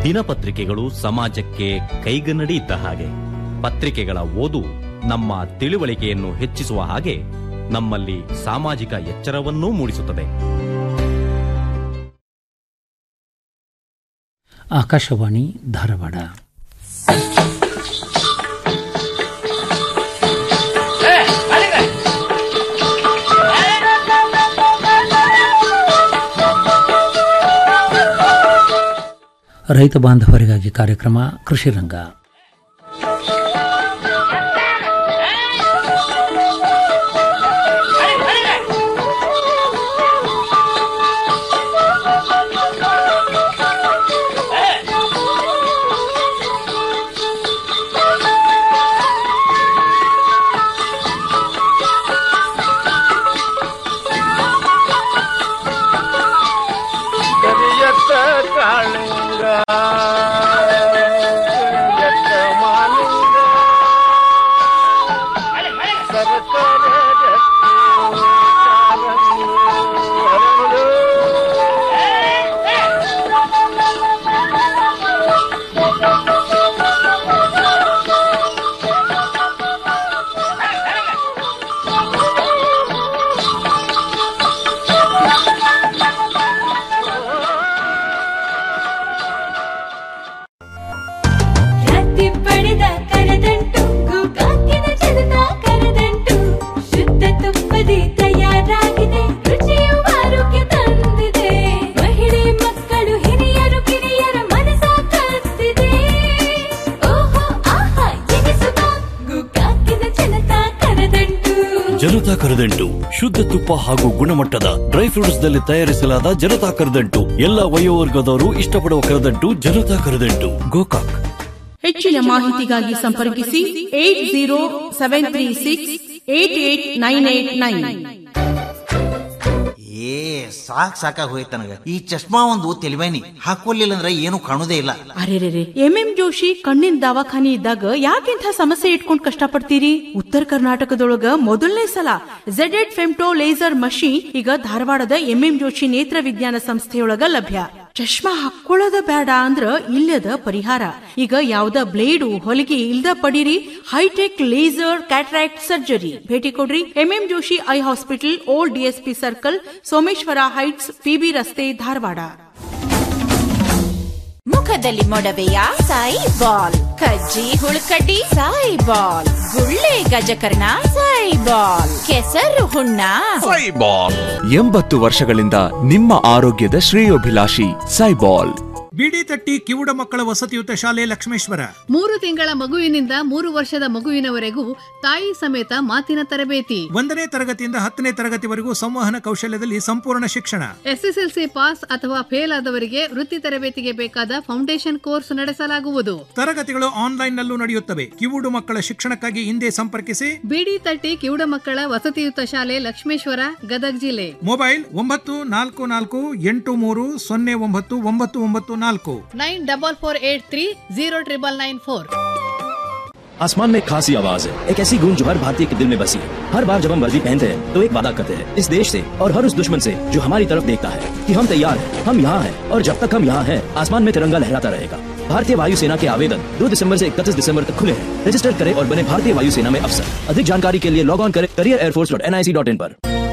ದಿನಪತ್ರಿಕೆಗಳು ಸಮಾಜಕ್ಕೆ ಕೈಗನ್ನಡಿ ಇದ್ದ ಹಾಗೆ ಪತ್ರಿಕೆಗಳ ಓದು ನಮ್ಮ ತಿಳುವಳಿಕೆಯನ್ನು ಹೆಚ್ಚಿಸುವ ಹಾಗೆ ನಮ್ಮಲ್ಲಿ ಸಾಮಾಜಿಕ ಎಚ್ಚರವನ್ನೂ ಮೂಡಿಸುತ್ತದೆ ಆಕಾಶವಾಣಿ ಧಾರವಾಡ ರೈತ ಬಾಂಧವರಿಗಾಗಿ ಕಾರ್ಯಕ್ರಮ ಕೃಷಿ ರಂಗ ಕರಿಯತ್ತ ಕಾಳಿಂಗ ಕರಿಯತ್ತ ಮಾಲಿಂಗ ಸರಕಾರ ರತ್ತಿ ಪಡೆದ ಕರದಂಟು ಗೋಕಾಕಿನ ಜನತ ಕರದಂಟು ಶುದ್ಧ ತುಪ್ಪದಿ ತಯಾರಾಗಿದೆ ರುಚಿಯು ಆರೋಗ್ಯ ತಂದಿದೆ ಮಹಿಳೆ ಮಕ್ಕಳು ಹಿರಿಯರು ಕಿರಿಯರ ಮನಸ ಕತ್ತಿದೆ ಓಹೋ ಆಹಾ ಎನಿಸುವ ಗೋಕಾಕಿನ ಜನತ ಕರದಂಟು ಜನತಾ ಕರದಂಟು ಶುದ್ಧ ತುಪ್ಪ ಹಾಗೂ ಗುಣಮಟ್ಟದ ಡ್ರೈ ಫ್ರೂಟ್ಸ್ ದಲ್ಲಿ ತಯಾರಿಸಲಾದ ಜನತಾ ಕರದಂಟು ಎಲ್ಲ ವಯೋವರ್ಗದವರು ಇಷ್ಟಪಡುವ ಕರದಂಟು ಜನತಾ ಕರದಂಟು ಗೋಕಾಕ್ ಹೆಚ್ಚಿನ ಮಾಹಿತಿಗಾಗಿ ಸಂಪರ್ಕಿಸಿ eight zero seven three six eight eight nine eight nine ಏ ಸಾಕ್ ಸಾಕಾಗ್ ಹೋಯ್ತು ನನಗ ಈ ಚಶ್ಮಾ ಒಂದು ತೆಲಿವೇನಿ ಹಾಕೊಲ್ಲಿಲ್ಲ ಅಂದ್ರೆ ಏನು ಕಾಣುದೇ ಇಲ್ಲ ಅರೆರೆರೆ ಎಂ ಎಂ ಜೋಶಿ ಕಣ್ಣಿನ ದವಾಖಾನಿ ಇದ್ದಾಗ ಯಾಕೆಂಥ ಸಮಸ್ಯೆ ಇಟ್ಕೊಂಡ್ ಕಷ್ಟಪಡ್ತೀರಿ ಉತ್ತರ ಕರ್ನಾಟಕದೊಳಗ ಮೊದಲನೇ ಸಲ ಝೆಡ್ ಎಡ್ ಫೆಮ್ಟೋ ಲೇಸರ್ ಮಷೀನ್ ಈಗ ಧಾರವಾಡದ ಎಂ ಎಂ ಜೋಶಿ ನೇತ್ರ ವಿಜ್ಞಾನ ಸಂಸ್ಥೆಯೊಳಗ ಲಭ್ಯ ಚಶ್ಮಾ ಹಾಕೊಳ್ಳೋದ ಬೇಡ ಅಂದ್ರ ಇಲ್ಲದ ಪರಿಹಾರ ಈಗ ಯಾವ್ದ ಬ್ಲೇಡು ಹೊಲಿಗೆ ಇಲ್ದ ಪಡೀರಿ ಹೈಟೆಕ್ ಲೇಸರ್ ಕ್ಯಾಟ್ರಾಕ್ಟ್ ಸರ್ಜರಿ ಭೇಟಿ ಕೊಡ್ರಿ MM Joshi eye hospital old DSP circle Someshwara heights PB ರಸ್ತೆ ಧಾರವಾಡ ಮುಖದಲ್ಲಿ ಮೊಡವೆಯ ಸಾಯಿ ಬಾಲ್ ಕಜ್ಜಿ ಹುಳುಕಡ್ಡಿ ಸಾಯಿ ಬಾಲ್ ಗುಳ್ಳೆ ಗಜಕರ್ಣ ಸಾಯಿ ಬಾಲ್ ಕೆಸರು ಹುಣ್ಣ ಎಂಬತ್ತು ವರ್ಷಗಳಿಂದ ನಿಮ್ಮ ಆರೋಗ್ಯದ ಶ್ರೇಯೋಭಿಲಾಷಿ ಸೈಬಾಲ್ ಬಿಡಿ ತಟ್ಟಿ ಕಿವುಡ ಮಕ್ಕಳ ವಸತಿಯುತ ಶಾಲೆ ಲಕ್ಷ್ಮೇಶ್ವರ ಮೂರು ತಿಂಗಳ ಮಗುವಿನಿಂದ ಮೂರು ವರ್ಷದ ಮಗುವಿನವರೆಗೂ ತಾಯಿ ಸಮೇತ ಮಾತಿನ ತರಬೇತಿ ಒಂದನೇ ತರಗತಿಯಿಂದ ಹತ್ತನೇ ತರಗತಿವರೆಗೂ ಸಂವಹನ ಕೌಶಲ್ಯದಲ್ಲಿ ಸಂಪೂರ್ಣ ಶಿಕ್ಷಣ ಎಸ್ಎಸ್ಎಲ್ಸಿ ಪಾಸ್ ಅಥವಾ ಫೇಲ್ ಆದವರಿಗೆ ವೃತ್ತಿ ತರಬೇತಿಗೆ ಬೇಕಾದ ಫೌಂಡೇಶನ್ ಕೋರ್ಸ್ ನಡೆಸಲಾಗುವುದು ತರಗತಿಗಳು ಆನ್ಲೈನ್ ನಲ್ಲೂ ನಡೆಯುತ್ತವೆ ಕಿವುಡು ಮಕ್ಕಳ ಶಿಕ್ಷಣಕ್ಕಾಗಿ ಹಿಂದೆ ಸಂಪರ್ಕಿಸಿ ಬಿಡಿ ತಟ್ಟಿ ಕಿವುಡ ಮಕ್ಕಳ ವಸತಿಯುತ ಶಾಲೆ ಲಕ್ಷ್ಮೇಶ್ವರ ಗದಗ್ ಜಿಲ್ಲೆ ಮೊಬೈಲ್ ಒಂಬತ್ತು ನಾಲ್ಕು ನಾಲ್ಕು ಎಂಟು ಮೂರು ಸೊನ್ನೆ ಒಂಬತ್ತು ಒಂಬತ್ತು ಒಂಬತ್ತು ನಾಲ್ಕು nine double four eight three zero triple nine four आसमान में एक खासी आवाज है एक ऐसी गूंज जो हर भारतीय के दिल में बसी है हर बार जब हम वर्दी पहनते हैं तो एक वादा करते हैं इस देश से और हर उस दुश्मन से जो हमारी तरफ देखता है कि हम तैयार हैं हम यहाँ हैं और जब तक हम यहाँ हैं आसमान में तिरंगा लहराता रहेगा भारतीय वायुसेना के आवेदन 2 दिसंबर से 31 दिसंबर तक खुले हैं रजिस्टर करें और बने भारतीय वायुसेना में अफसर अधिक जानकारी के लिए लॉग ऑन करें career air force dot N I C dot in पर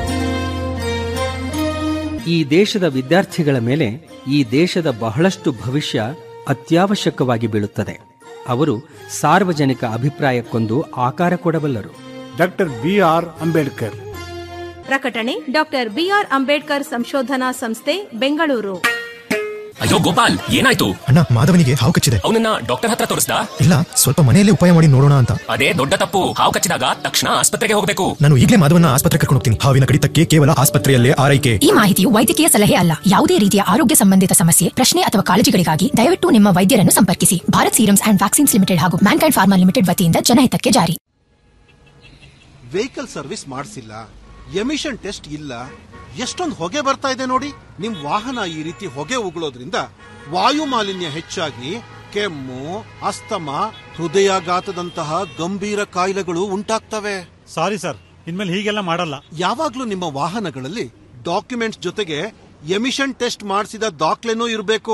ಈ ದೇಶದ ವಿದ್ಯಾರ್ಥಿಗಳ ಮೇಲೆ ಈ ದೇಶದ ಬಹಳಷ್ಟು ಭವಿಷ್ಯ ಅತ್ಯವಶ್ಯಕವಾಗಿ ಬೀಳುತ್ತದೆ ಅವರು ಸಾರ್ವಜನಿಕ ಅಭಿಪ್ರಾಯಕ್ಕೊಂದು ಆಕಾರ ಕೊಡಬಲ್ಲರು ಡಾಕ್ಟರ್ ಬಿ ಆರ್ ಅಂಬೇಡ್ಕರ್ ಪ್ರಕಟಣೆ ಡಾಕ್ಟರ್ ಬಿಆರ್ ಅಂಬೇಡ್ಕರ್ ಸಂಶೋಧನಾ ಸಂಸ್ಥೆ ಬೆಂಗಳೂರು ಅಯ್ಯೋ ಗೋಪಾಲ್ ಏನಾಯ್ತು ಅಣ್ಣ ಮಾಧವನಿಗೆ ಹಾವು ಕಚ್ಚಿದೆ ಅವನನ್ನ ಡಾಕ್ಟರ್ ಹತ್ರ ತೋರಿಸ್ದಾ ಇಲ್ಲ ಸ್ವಲ್ಪ ಮನೆಯಲ್ಲೇ ಉಪಾಯ ಮಾಡಿ ನೋಡೋಣ ಅಂತ ಅದೇ ದೊಡ್ಡ ತಪ್ಪು ಹಾವು ಕಚ್ಚಿದಾಗ ತಕ್ಷಣ ಆಸ್ಪತ್ರೆಗೆ ಹೋಗಬೇಕು ನಾನು ಈಗಲೇ ಮಾಧವನ ಆಸ್ಪತ್ರೆ ಕರ್ಕೊಂಡು ಹೋಗ್ತೀನಿ ಹಾವಿನ ಕಡಿತಕ್ಕೆ ಕೇವಲ ಆಸ್ಪತ್ರೆಯಲ್ಲೇ ಆರೈಕೆ ಈ ಮಾಹಿತಿಯು ವೈದ್ಯಕೀಯ ಸಲಹೆ ಅಲ್ಲ ಯಾವುದೇ ರೀತಿಯ ಆರೋಗ್ಯ ಸಂಬಂಧಿತ ಸಮಸ್ಯೆ ಪ್ರಶ್ನೆ ಅಥವಾ ಕಾಳಜಿಗಳಿಗಾಗಿ ದಯವಿಟ್ಟು ನಿಮ್ಮ ವೈದ್ಯರನ್ನು ಸಂಪರ್ಕಿಸಿ Bharat serums and vaccines limited ಹಾಗೂ ಮ್ಯಾನ್ಕೈಂಡ್ ಫಾರ್ಮಾ ಲಿಮಿಟೆಡ್ ವತಿಯಿಂದ ಜನಹಿತಕ್ಕೆ ಜಾರಿ ವೆಹಿಕಲ್ ಸರ್ವಿಸ್ ಮಾಡಿಸಿಲ್ಲ ಎಮಿಷನ್ ಟೆಸ್ಟ್ ಇಲ್ಲ ಎಷ್ಟೊಂದು ಹೊಗೆ ಬರ್ತಾ ಇದೆ ನೋಡಿ ನಿಮ್ ವಾಹನ ಈ ರೀತಿ ಹೊಗೆ ಉಗುಳೋದ್ರಿಂದ ವಾಯು ಮಾಲಿನ್ಯ ಹೆಚ್ಚಾಗಿ ಕೆಮ್ಮು ಅಸ್ತಮ ಹೃದಯಾಘಾತದಂತಹ ಗಂಭೀರ ಕಾಯಿಲೆಗಳು ಉಂಟಾಗ್ತವೆ ಸಾರಿ ಸರ್ ಇನ್ಮೇಲೆ ಹೀಗೆಲ್ಲ ಮಾಡಲ್ಲ ಯಾವಾಗ್ಲೂ ನಿಮ್ಮ ವಾಹನಗಳಲ್ಲಿ ಡಾಕ್ಯುಮೆಂಟ್ಸ್ ಜೊತೆಗೆ ಎಮಿಷನ್ ಟೆಸ್ಟ್ ಮಾಡಿಸಿದ ದಾಖಲೆನೂ ಇರಬೇಕು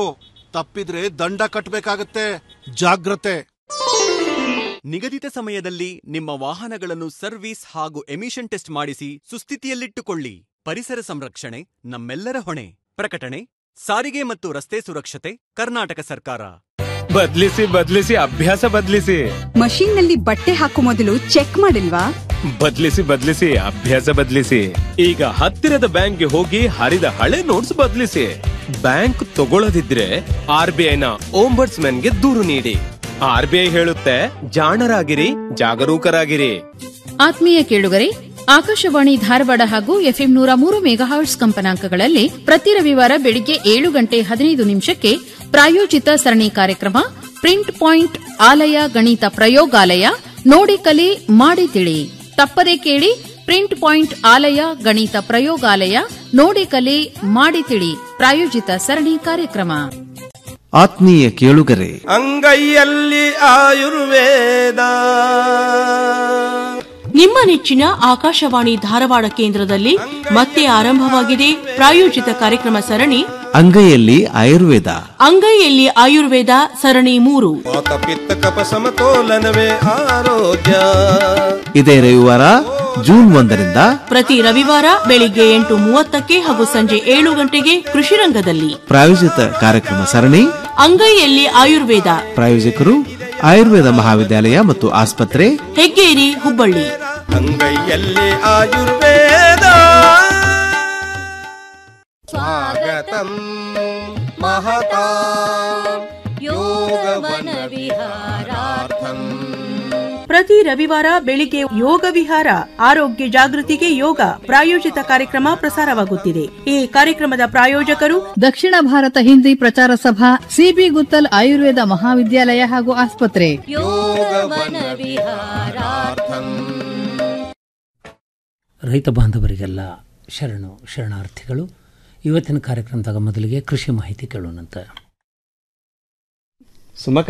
ತಪ್ಪಿದ್ರೆ ದಂಡ ಕಟ್ಬೇಕಾಗತ್ತೆ ಜಾಗ್ರತೆ ನಿಗದಿತ ಸಮಯದಲ್ಲಿ ನಿಮ್ಮ ವಾಹನಗಳನ್ನು ಸರ್ವಿಸ್ ಹಾಗೂ ಎಮಿಷನ್ ಟೆಸ್ಟ್ ಮಾಡಿಸಿ ಸುಸ್ಥಿತಿಯಲ್ಲಿಟ್ಟುಕೊಳ್ಳಿ ಪರಿಸರ ಸಂರಕ್ಷಣೆ ನಮ್ಮೆಲ್ಲರ ಹೊಣೆ ಪ್ರಕಟಣೆ ಸಾರಿಗೆ ಮತ್ತು ರಸ್ತೆ ಸುರಕ್ಷತೆ ಕರ್ನಾಟಕ ಸರ್ಕಾರ ಬದ್ಲಿಸಿ ಬದ್ಲಿಸಿ ಅಭ್ಯಾಸ ಬದ್ಲಿಸಿ ಮಷೀನ್ ನಲ್ಲಿ ಬಟ್ಟೆ ಹಾಕೋ ಮೊದಲು ಚೆಕ್ ಮಾಡಿಲ್ವಾ ಬದ್ಲಿಸಿ ಬದ್ಲಿಸಿ ಅಭ್ಯಾಸ ಬದ್ಲಿಸಿ ಈಗ ಹತ್ತಿರದ ಬ್ಯಾಂಕ್ಗೆ ಹೋಗಿ ಹರಿದ ಹಳೆ ನೋಟ್ಸ್ ಬದ್ಲಿಸಿ ಬ್ಯಾಂಕ್ ತಗೊಳ್ಳದಿದ್ರೆ ಆರ್ ಬಿ ಐನ ಗೆ ದೂರು ನೀಡಿ ಆರ್ ಬಿ ಐ ಹೇಳುತ್ತೆ ಜಾಣರಾಗಿರಿ ಜಾಗರೂಕರಾಗಿರಿ ಆತ್ಮೀಯ ಕೇಳುಗರೆ ಆಕಾಶವಾಣಿ ಧಾರವಾಡ ಹಾಗೂ ಎಫ್ಎಂ ನೂರ ಮೂರು ಮೆಗಾಹರ್ಟ್ಸ್ ಕಂಪನಾಂಕಗಳಲ್ಲಿ ಪ್ರತಿ ರವಿವಾರ ಬೆಳಿಗ್ಗೆ ಏಳು ಗಂಟೆ ಹದಿನೈದು ನಿಮಿಷಕ್ಕೆ ಪ್ರಾಯೋಜಿತ ಸರಣಿ ಕಾರ್ಯಕ್ರಮ ಪ್ರಿಂಟ್ ಪಾಯಿಂಟ್ ಆಲಯ ಗಣಿತ ಪ್ರಯೋಗಾಲಯ ನೋಡಿ ಕಲಿ ಮಾಡಿ ತಿಳಿ ತಪ್ಪದೆ ಕೇಳಿ ಪ್ರಿಂಟ್ ಪಾಯಿಂಟ್ ಆಲಯ ಗಣಿತ ಪ್ರಯೋಗಾಲಯ ನೋಡಿ ಕಲಿ ಮಾಡಿ ತಿಳಿ ಪ್ರಾಯೋಜಿತ ಸರಣಿ ಕಾರ್ಯಕ್ರಮ ಆತ್ಮೀಯ ಕೇಳುಗರೆ ಅಂಗೈಯಲ್ಲಿ ಆಯುರ್ವೇದ ನಿಮ್ಮ ನೆಚ್ಚಿನ ಆಕಾಶವಾಣಿ ಧಾರವಾಡ ಕೇಂದ್ರದಲ್ಲಿ ಮತ್ತೆ ಆರಂಭವಾಗಿದೆ ಪ್ರಾಯೋಜಿತ ಕಾರ್ಯಕ್ರಮ ಸರಣಿ ಅಂಗೈಯಲ್ಲಿ ಆಯುರ್ವೇದ ಅಂಗೈಯಲ್ಲಿ ಆಯುರ್ವೇದ ಸರಣಿ ಮೂರು ವಾತ ಪಿತ್ತ ಕಪ ಸಮತೋಲನವೇ ಆರೋಗ್ಯ ಇದೇ ರವಿವಾರ ಜೂನ್ ಒಂದರಿಂದ ಪ್ರತಿ ರವಿವಾರ ಬೆಳಿಗ್ಗೆ ಎಂಟು ಮೂವತ್ತಕ್ಕೆ ಹಾಗೂ ಸಂಜೆ ಏಳು ಗಂಟೆಗೆ ಕೃಷಿ ರಂಗದಲ್ಲಿ ಪ್ರಾಯೋಜಿತ ಕಾರ್ಯಕ್ರಮ ಸರಣಿ ಅಂಗೈಯಲ್ಲಿ ಆಯುರ್ವೇದ ಪ್ರಾಯೋಜಕರು ಆಯುರ್ವೇದ ಮಹಾವಿದ್ಯಾಲಯ ಮತ್ತು ಆಸ್ಪತ್ರೆ ಹೆಗ್ಗೇರಿ ಹುಬ್ಬಳ್ಳಿ ಅಂಗೈಯಲ್ಲಿ ಆಯುರ್ವೇದ ಸ್ವಾಗತಂ ಮಹತಾ ಯೋಗವನ ವಿಹಾರಾರ್ಥಂ ಪ್ರತಿ ರವಿವಾರ ಬೆಳಿಗ್ಗೆ ಯೋಗ ವಿಹಾರ ಆರೋಗ್ಯ ಜಾಗೃತಿಗೆ ಯೋಗ ಪ್ರಾಯೋಜಿತ ಕಾರ್ಯಕ್ರಮ ಪ್ರಸಾರವಾಗುತ್ತಿದೆ ಈ ಕಾರ್ಯಕ್ರಮದ ಪ್ರಾಯೋಜಕರು ದಕ್ಷಿಣ ಭಾರತ ಹಿಂದಿ ಪ್ರಚಾರ ಸಭಾ ಸಿಬಿ ಗುತ್ತಲ್ ಆಯುರ್ವೇದ ಮಹಾವಿದ್ಯಾಲಯ ಹಾಗೂ ಆಸ್ಪತ್ರೆ ಯೋಗವನ ವಿಹಾರಾರ್ಥಂ ರೈತ ಬಾಂಧವರಿಗೆಲ್ಲ ಶರಣು ಶರಣಾರ್ಥಿಗಳು ಇವತ್ತಿನ ಕಾರ್ಯಕ್ರಮದಾಗ ಮೊದಲಿಗೆ ಕೃಷಿ ಮಾಹಿತಿ ಕೇಳೋಣಂತ ಸುಮಕ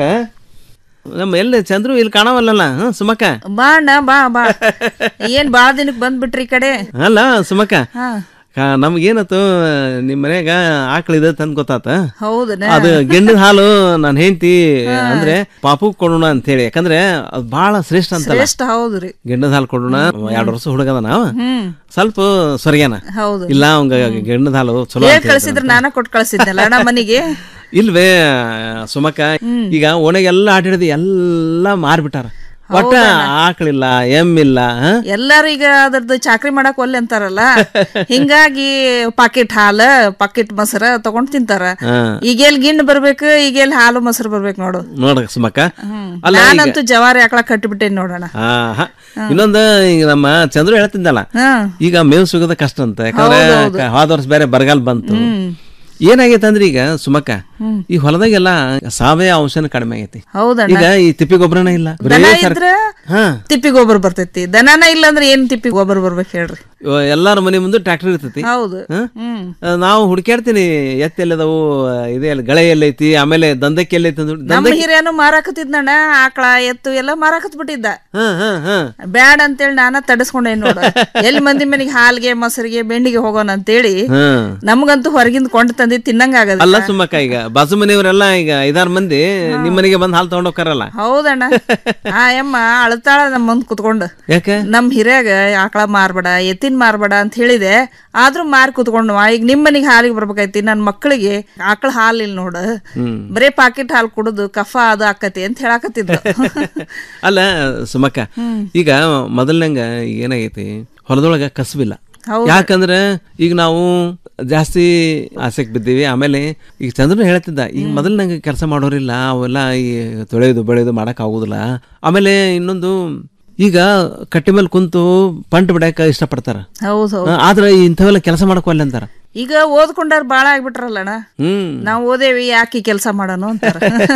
ನಮ್ಮ ಎಲ್ಲಿ ಚಂದ್ರು ಇಲ್ಲಿ ಕಾಣವಲ್ಲಲ್ಲ ಹ್ಞೂ ಸುಮಕ ಬಾ ಅಣ್ಣ ಬಾ ಬಾ ಏನ್ ಬಾಳ ದಿನಕ್ ಬಂದ್ಬಿಟ್ರಿ ಈ ಕಡೆ ಅಲ್ಲ ಸುಮಕ ಹಾ ಕಾ- ನಮ್ಗೇನತ್ತು ನಿಮ್ಮ ಮನ್ಯಾಗ ಆಕಳಿದೆ ತಂದ್ ಗೊತ್ತಾತ ಹೌದನ ಅದು ಗೆಂಡದ ಹಾಲು ನಾನು ಹೆಂಡತಿ ಅಂದ್ರೆ ಪಾಪು ಕೊಡೋಣ ಅಂತೇಳಿ ಯಾಕಂದ್ರೆ ಅದು ಬಹಳ ಶ್ರೇಷ್ಠ ಅಂತಲ್ಲ ಶ್ರೇಷ್ಠ ಹೌದ್ರಿ ಗೆಂಡದ ಹಾಲು ಕೊಡೋಣ ಎರಡು ವರ್ಷ ಹುಡುಗದ ನಾವ ಹ್ಮ್ ಸ್ವಲ್ಪ ಸೊರಗ್ಯಾನ ಹೌದು ಇಲ್ಲ ಅವಂಗ ಗೆಂಡದ ಹಾಲು ಚಲೋ ಹೇಗ್ ಅಂತ ಹೇಳ್ತಾನೆ. ಕಳ್ಸಿದ್ರ ನಾನ ಕೊಟ್ ಕಳ್ಸಿದ್ನಲ್ಲ ಅಣ್ಣ ಮನಿಗೆ ಇಲ್ವೇ ಸುಮಕ ಈಗ ಓಣೆಗೆಲ್ಲ ಆಟಾಡಿದ ಎಲ್ಲ ಮಾರ್ಬಿಟ್ಟಾರ ಒಟ್ಟ ಆಕಳಿಲ್ಲ ಎಮ್ಮಿಲ್ಲ ಹ? ಎಲ್ಲಾರು ಈಗ ಅದ್ರದ್ದು ಚಾಕ್ರಿ ಮಾಡಕ್ ಒಲ್ಲೆ ಅಂತಾರಲ್ಲ ಹಿಂಗಾಗಿ ಪಾಕೆಟ್ ಹಾಲ ಪಾಕೆಟ್ ಮೊಸರ ತಗೊಂಡ್ ತಿಂತಾರ ಹಾ. ಈಗೆಲ್ ಗಿಣ್ಣು ಬರ್ಬೇಕು ಈಗೆಲ್ ಹಾಲು ಮೊಸರು ಬರ್ಬೇಕು ನೋಡು ನೋಡ ಸುಮಕ ಅಲ್ಲ ಈಗ- ನಾನಂತೂ ಜವಾರಿ ಆಕಳ ಕಟ್ಟಿಬಿಟ್ಟೇನಿ ನೋಡೋಣ ಆ, ಹ. ಇನ್ನೊಂದು ಈಗ ನಮ್ಮ ಚಂದ್ರು ಹೇಳ್ತಿದ್ದಲ್ಲ ಈಗ ಮೇವು ಸಿಗೋದ ಕಷ್ಟ ಅಂತ ಯಾಕಂದ್ರೆ ಹೌದೌದು. ಕ- ಹೋದ ವರ್ಷ ಬೇರೆ ಬರಗಾಲ ಬಂತು ಏನಾಗೈತೆ ಅಂದ್ರೆ ಈಗ ಸುಮಕ್ಕ ಈ ಹೊಲದಾಗೆಲ್ಲ ಸಾವಯವ ಅಂಶನ ಕಡಿಮೆ ಆಗೈತಿ ಹೌದಣ್ಣ ಈಗ ಈ ತಿಪ್ಪಿ ಗೊಬ್ಬರನೇ ಇಲ್ಲ ಬರೀ ದನ ಸರ್- ಇದ್ರ ಹಾ ತಿಪ್ಪಿ ಗೊಬ್ಬರ ಬರ್ತೈತಿ ದನನ ಇಲ್ಲ ಅಂದ್ರೆ ಏನ್ ತಿಪ್ಪಿ ಗೊಬ್ಬರ ಬರ್ಬೇಕು ಹೇಳ್ರಿ ಇವ ಎಲ್ಲಾರ ಮನೆ ಮುಂದೆ ಟ್ರ್ಯಾಕ್ಟರ್ ಇರ್ತೈತಿ ಹೌದು ಹ? ಹ್ಮ್ ಆ, ನಾವು ಹುಡುಕ್ಯಾಡ್ತೀನಿ ಎತ್ತ ಎಲ್ಲದವು ಇದೆ ಅಲ್ಲಿ ಗಳೆ ಎಲ್ಲೈತಿ ಆಮೇಲೆ ದಂಧಕ್ಕೆ ಎಲ್ಲೈತಿ ಅಂದ್ ನಮ್ಮ ದಂಧಕ್ಕೆ ಹಿರಿಯನು ಮಾರಾಕತ್ತಿದ್ನಣ್ಣ ಆಕಳ ಎತ್ತು ಎಲ್ಲ ಮಾರಾಕತ್ ಬಿಟ್ಟಿದ್ದ ಹ ಹ ಹ ಬ್ಯಾಡ ಅಂತೇಳಿ ನಾನ ತಡಸ್ಕೊಂಡೆ ನೋಡ ಎಲ್ಲಿ ಮಂದಿ ಮನೆಗೆ ಹಾಲ್ಗೆ ಮೊಸರಿಗೆ ಬೆಂಡಿಗೆ ಹೋಗೋಣ ಅಂತೇಳಿ ಹ್ಮ್ ನಮಗಂತೂ ಹೊರಗಿಂದ ಕೊಂಡು ತಂದಿ ತಿನ್ನಂಗ ಆಗದ ಅಲ್ಲ ಸುಮ್ಮಕ್ಕ ಈಗ ಬಾಜು ಮನೆಯವರೆಲ್ಲ ಈಗ ಐದಾರು ಮಂದಿ ನಿಮ್ಮ ಮನೆಗೆ ಬಂದು ಹಾಲು ತಗೊಂಡ್ ಹೋಗ್ತಾರಲ್ಲ ಹೌದಣ್ಣ ಆ ಯಮ್ಮ ಅಳ್ತಾಳ ನಮ್ಮ ಮುಂದ್ ಕುತ್ಕೊಂಡು ಯಾಕೆ ನಮ್ ಹಿರಿಯಾಗ ಆಕಳ ಮಾರ್ಬೇಡ ಎತ್ತಿನ ಮಾರ್ಬೇಡ ಅಂತ ಹೇಳಿದೆ ಆದ್ರೂ ಮಾರಿ ಕುತ್ಕೊಂಡು ಈಗ ನಿಮ್ ಮನೆಗೆ ಹಾಲಿಗೆ ಬರ್ಬೇಕೈತಿ ನನ್ ಮಕ್ಕಳಿಗೆ ಆಕಳ ಹಾಲ್ ಇಲ್ಲ ನೋಡು ಹ್ಮ್ ಬರೇ ಪಾಕೆಟ್ ಹಾಲು ಕುಡುದು ಕಫ ಅದು ಆಕತಿ ಅಂತ ಹೇಳಾಕತ್ತಿದ್ರು ಅಲ್ಲ ಸುಮಕ್ಕ ಈಗ ಮೊದಲನಂಗ ಏನಾಗೈತಿ ಹೊಲದೊಳಗ ಕಸಬಿಲ್ಲ ಹೌದು. ಯಾಕಂದ್ರೆ ಈಗ ನಾವು ಜಾಸ್ತಿ ಆಸೆಗೆ ಬಿದ್ದೀವಿ ಆಮೇಲೆ ಈಗ ಚಂದ್ರನು ಹೇಳ್ತಿದ್ದ ಈಗ ಮೊದಲು ನಂಗೆ ಕೆಲಸ ಮಾಡೋರಿಲ್ಲ ಅವೆಲ್ಲ ಈ ತೊಳೆಯೋದು ಬೆಳೆಯೋದು ಮಾಡಕ್ ಆಗುದಿಲ್ಲ ಆಮೇಲೆ ಇನ್ನೊಂದು ಈಗ ಕಟ್ಟಿ ಮೇಲೆ ಕುಂತು ಪಂಟ್ ಬಿಡಾಕ ಇಷ್ಟಪಡ್ತಾರ ಹೌದು ಹೌದು ಆದ್ರೆ ಇಂಥವೆಲ್ಲ ಕೆಲಸ ಮಾಡಕ್ ಒಲ್ಲೆ ಅಂತಾರ ಈಗ ಓದ್ಕೊಂಡಾರ ಬಾಳ ಆಗ್ಬಿಟ್ರಲ್ಲಣ್ಣ ಹ್ಮ್ ನಾವ್ ಓದೇವಿ ಯಾಕೆ ಕೆಲಸ ಮಾಡೋಣ ಅಂತಾರ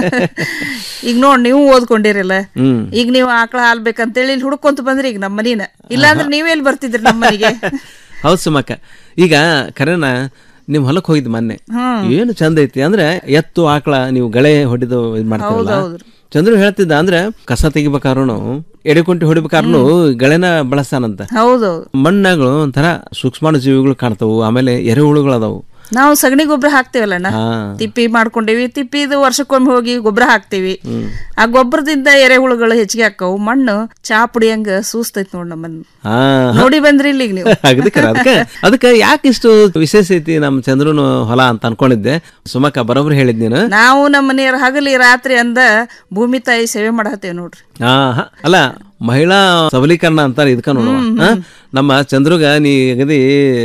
ಈಗ ನೋಡ್ ನೀವು ಓದ್ಕೊಂಡಿರಲ್ಲ ಹ್ಮ್ ಈಗ ನೀವು ಆಕಳ ಹಾಲ್ ಬೇಕಂತೇಳಿ ಇಲ್ಲಿ ಹುಡ್ಕೊಂತ ಬಂದ್ರಿ ಈಗ ನಮ್ಮ ಮನಿನ ಇಲ್ಲಾಂದ್ರೆ ನೀವೆಲ್ಲಿ ಬರ್ತಿದ್ರಿ ನಮ್ಮ ಮನೆಗೆ ಹೌದು ಸುಮಕ್ಕ ಈಗ ಕರೆನ ನಿಮ್ ಹೊಲಕ್ ಹೋಗಿದ್ ಮೊನ್ನೆ ಹ್ಮ್. ಏನು ಚಂದ ಐತಿ ಅಂದ್ರೆ ಎತ್ತು ಆಕಳ ನೀವು ಗಳೆ ಹೊಡಿದು ಇದ್ ಮಾಡ್ತೀರಲ್ಲ ಹೌದೌದ್ರಿ. ಚಂದ್ರು ಹೇಳ್ತಿದ್ದ ಅಂದ್ರೆ ಕಸ ತೆಗಿಬೇಕಾದ್ರೂ ಎಡೆಕುಂಟಿ ಹೊಡಿಬೇಕಾದ್ರೂ ಗಳೆನ ಬಳಸ್ತಾನಂತ ಹೌದೌದು ಮಣ್ಣಾಗಳು ಒಂಥರ ಸೂಕ್ಷ್ಮಾಣು ಜೀವಿಗಳು ಕಾಣ್ತಾವು ಆಮೇಲೆ ಎರೆಹುಳುಗಳು ಅದಾವು ನಾವು ಸಗಣಿ ಗೊಬ್ಬರ ಹಾಕ್ತೇವಲ್ಲಣ್ಣ ಹಾ. ತಿಪ್ಪಿ ಮಾಡ್ಕೊಂಡೇವಿ ತಿಪ್ಪಿದು ವರ್ಷಕ್ಕೊಮ್ಮೆ ಹೋಗಿ ಗೊಬ್ಬರ ಹಾಕ್ತೇವಿ ಹ್ಮ್. ಆ ಗೊಬ್ಬರದಿಂದ ಎರೆಹುಳುಗಳು ಹೆಚ್ಚಿಗೆ ಹಾಕವು ಮಣ್ಣು ಚಾ ಪುಡಿಯಂಗ ಸೂಸ್ತೈತಿ ನೋಡ್ ನಮ್ಮನ್ನ ಹಾ ನೋಡಿ ಬಂದ್ರಿ ಇಲ್ಲಿಗ್ ನೀವು ಅದಕ್ಕೆ ಅದಕ್ಕೆ ಅದಕ್ಕೆ ಯಾಕೆ ಇಷ್ಟು ವಿಶೇಷ ಐತಿ ನಮ್ಮ ಚಂದ್ರನು ಹೊಲ ಅಂತ ಅನ್ಕೊಂಡಿದ್ದೆ ಸುಮಕ್ಕ ಬರೋಬ್ರಿ ಹೇಳಿದ್ ನೀನು ನಾವು ನಮ್ಮ ಮನೆಯವ್ರ ಹಗಲಿ ರಾತ್ರಿ ಅಂದ ಭೂಮಿ ತಾಯಿ ಸೇವೆ ಮಾಡತ್ತೇವ್ ನೋಡ್ರಿ ಹಾ ಹ. ಅಲ್ಲ ಮಹಿಳಾ ಸಬಲೀಕರಣ ಅಂತಾರೆ ಇದಕ್ಕ ನೋಡುವ ಹಾ? ನಮ್ಮ ಚಂದ್ರುಗ ನೀ ಅಗದಿ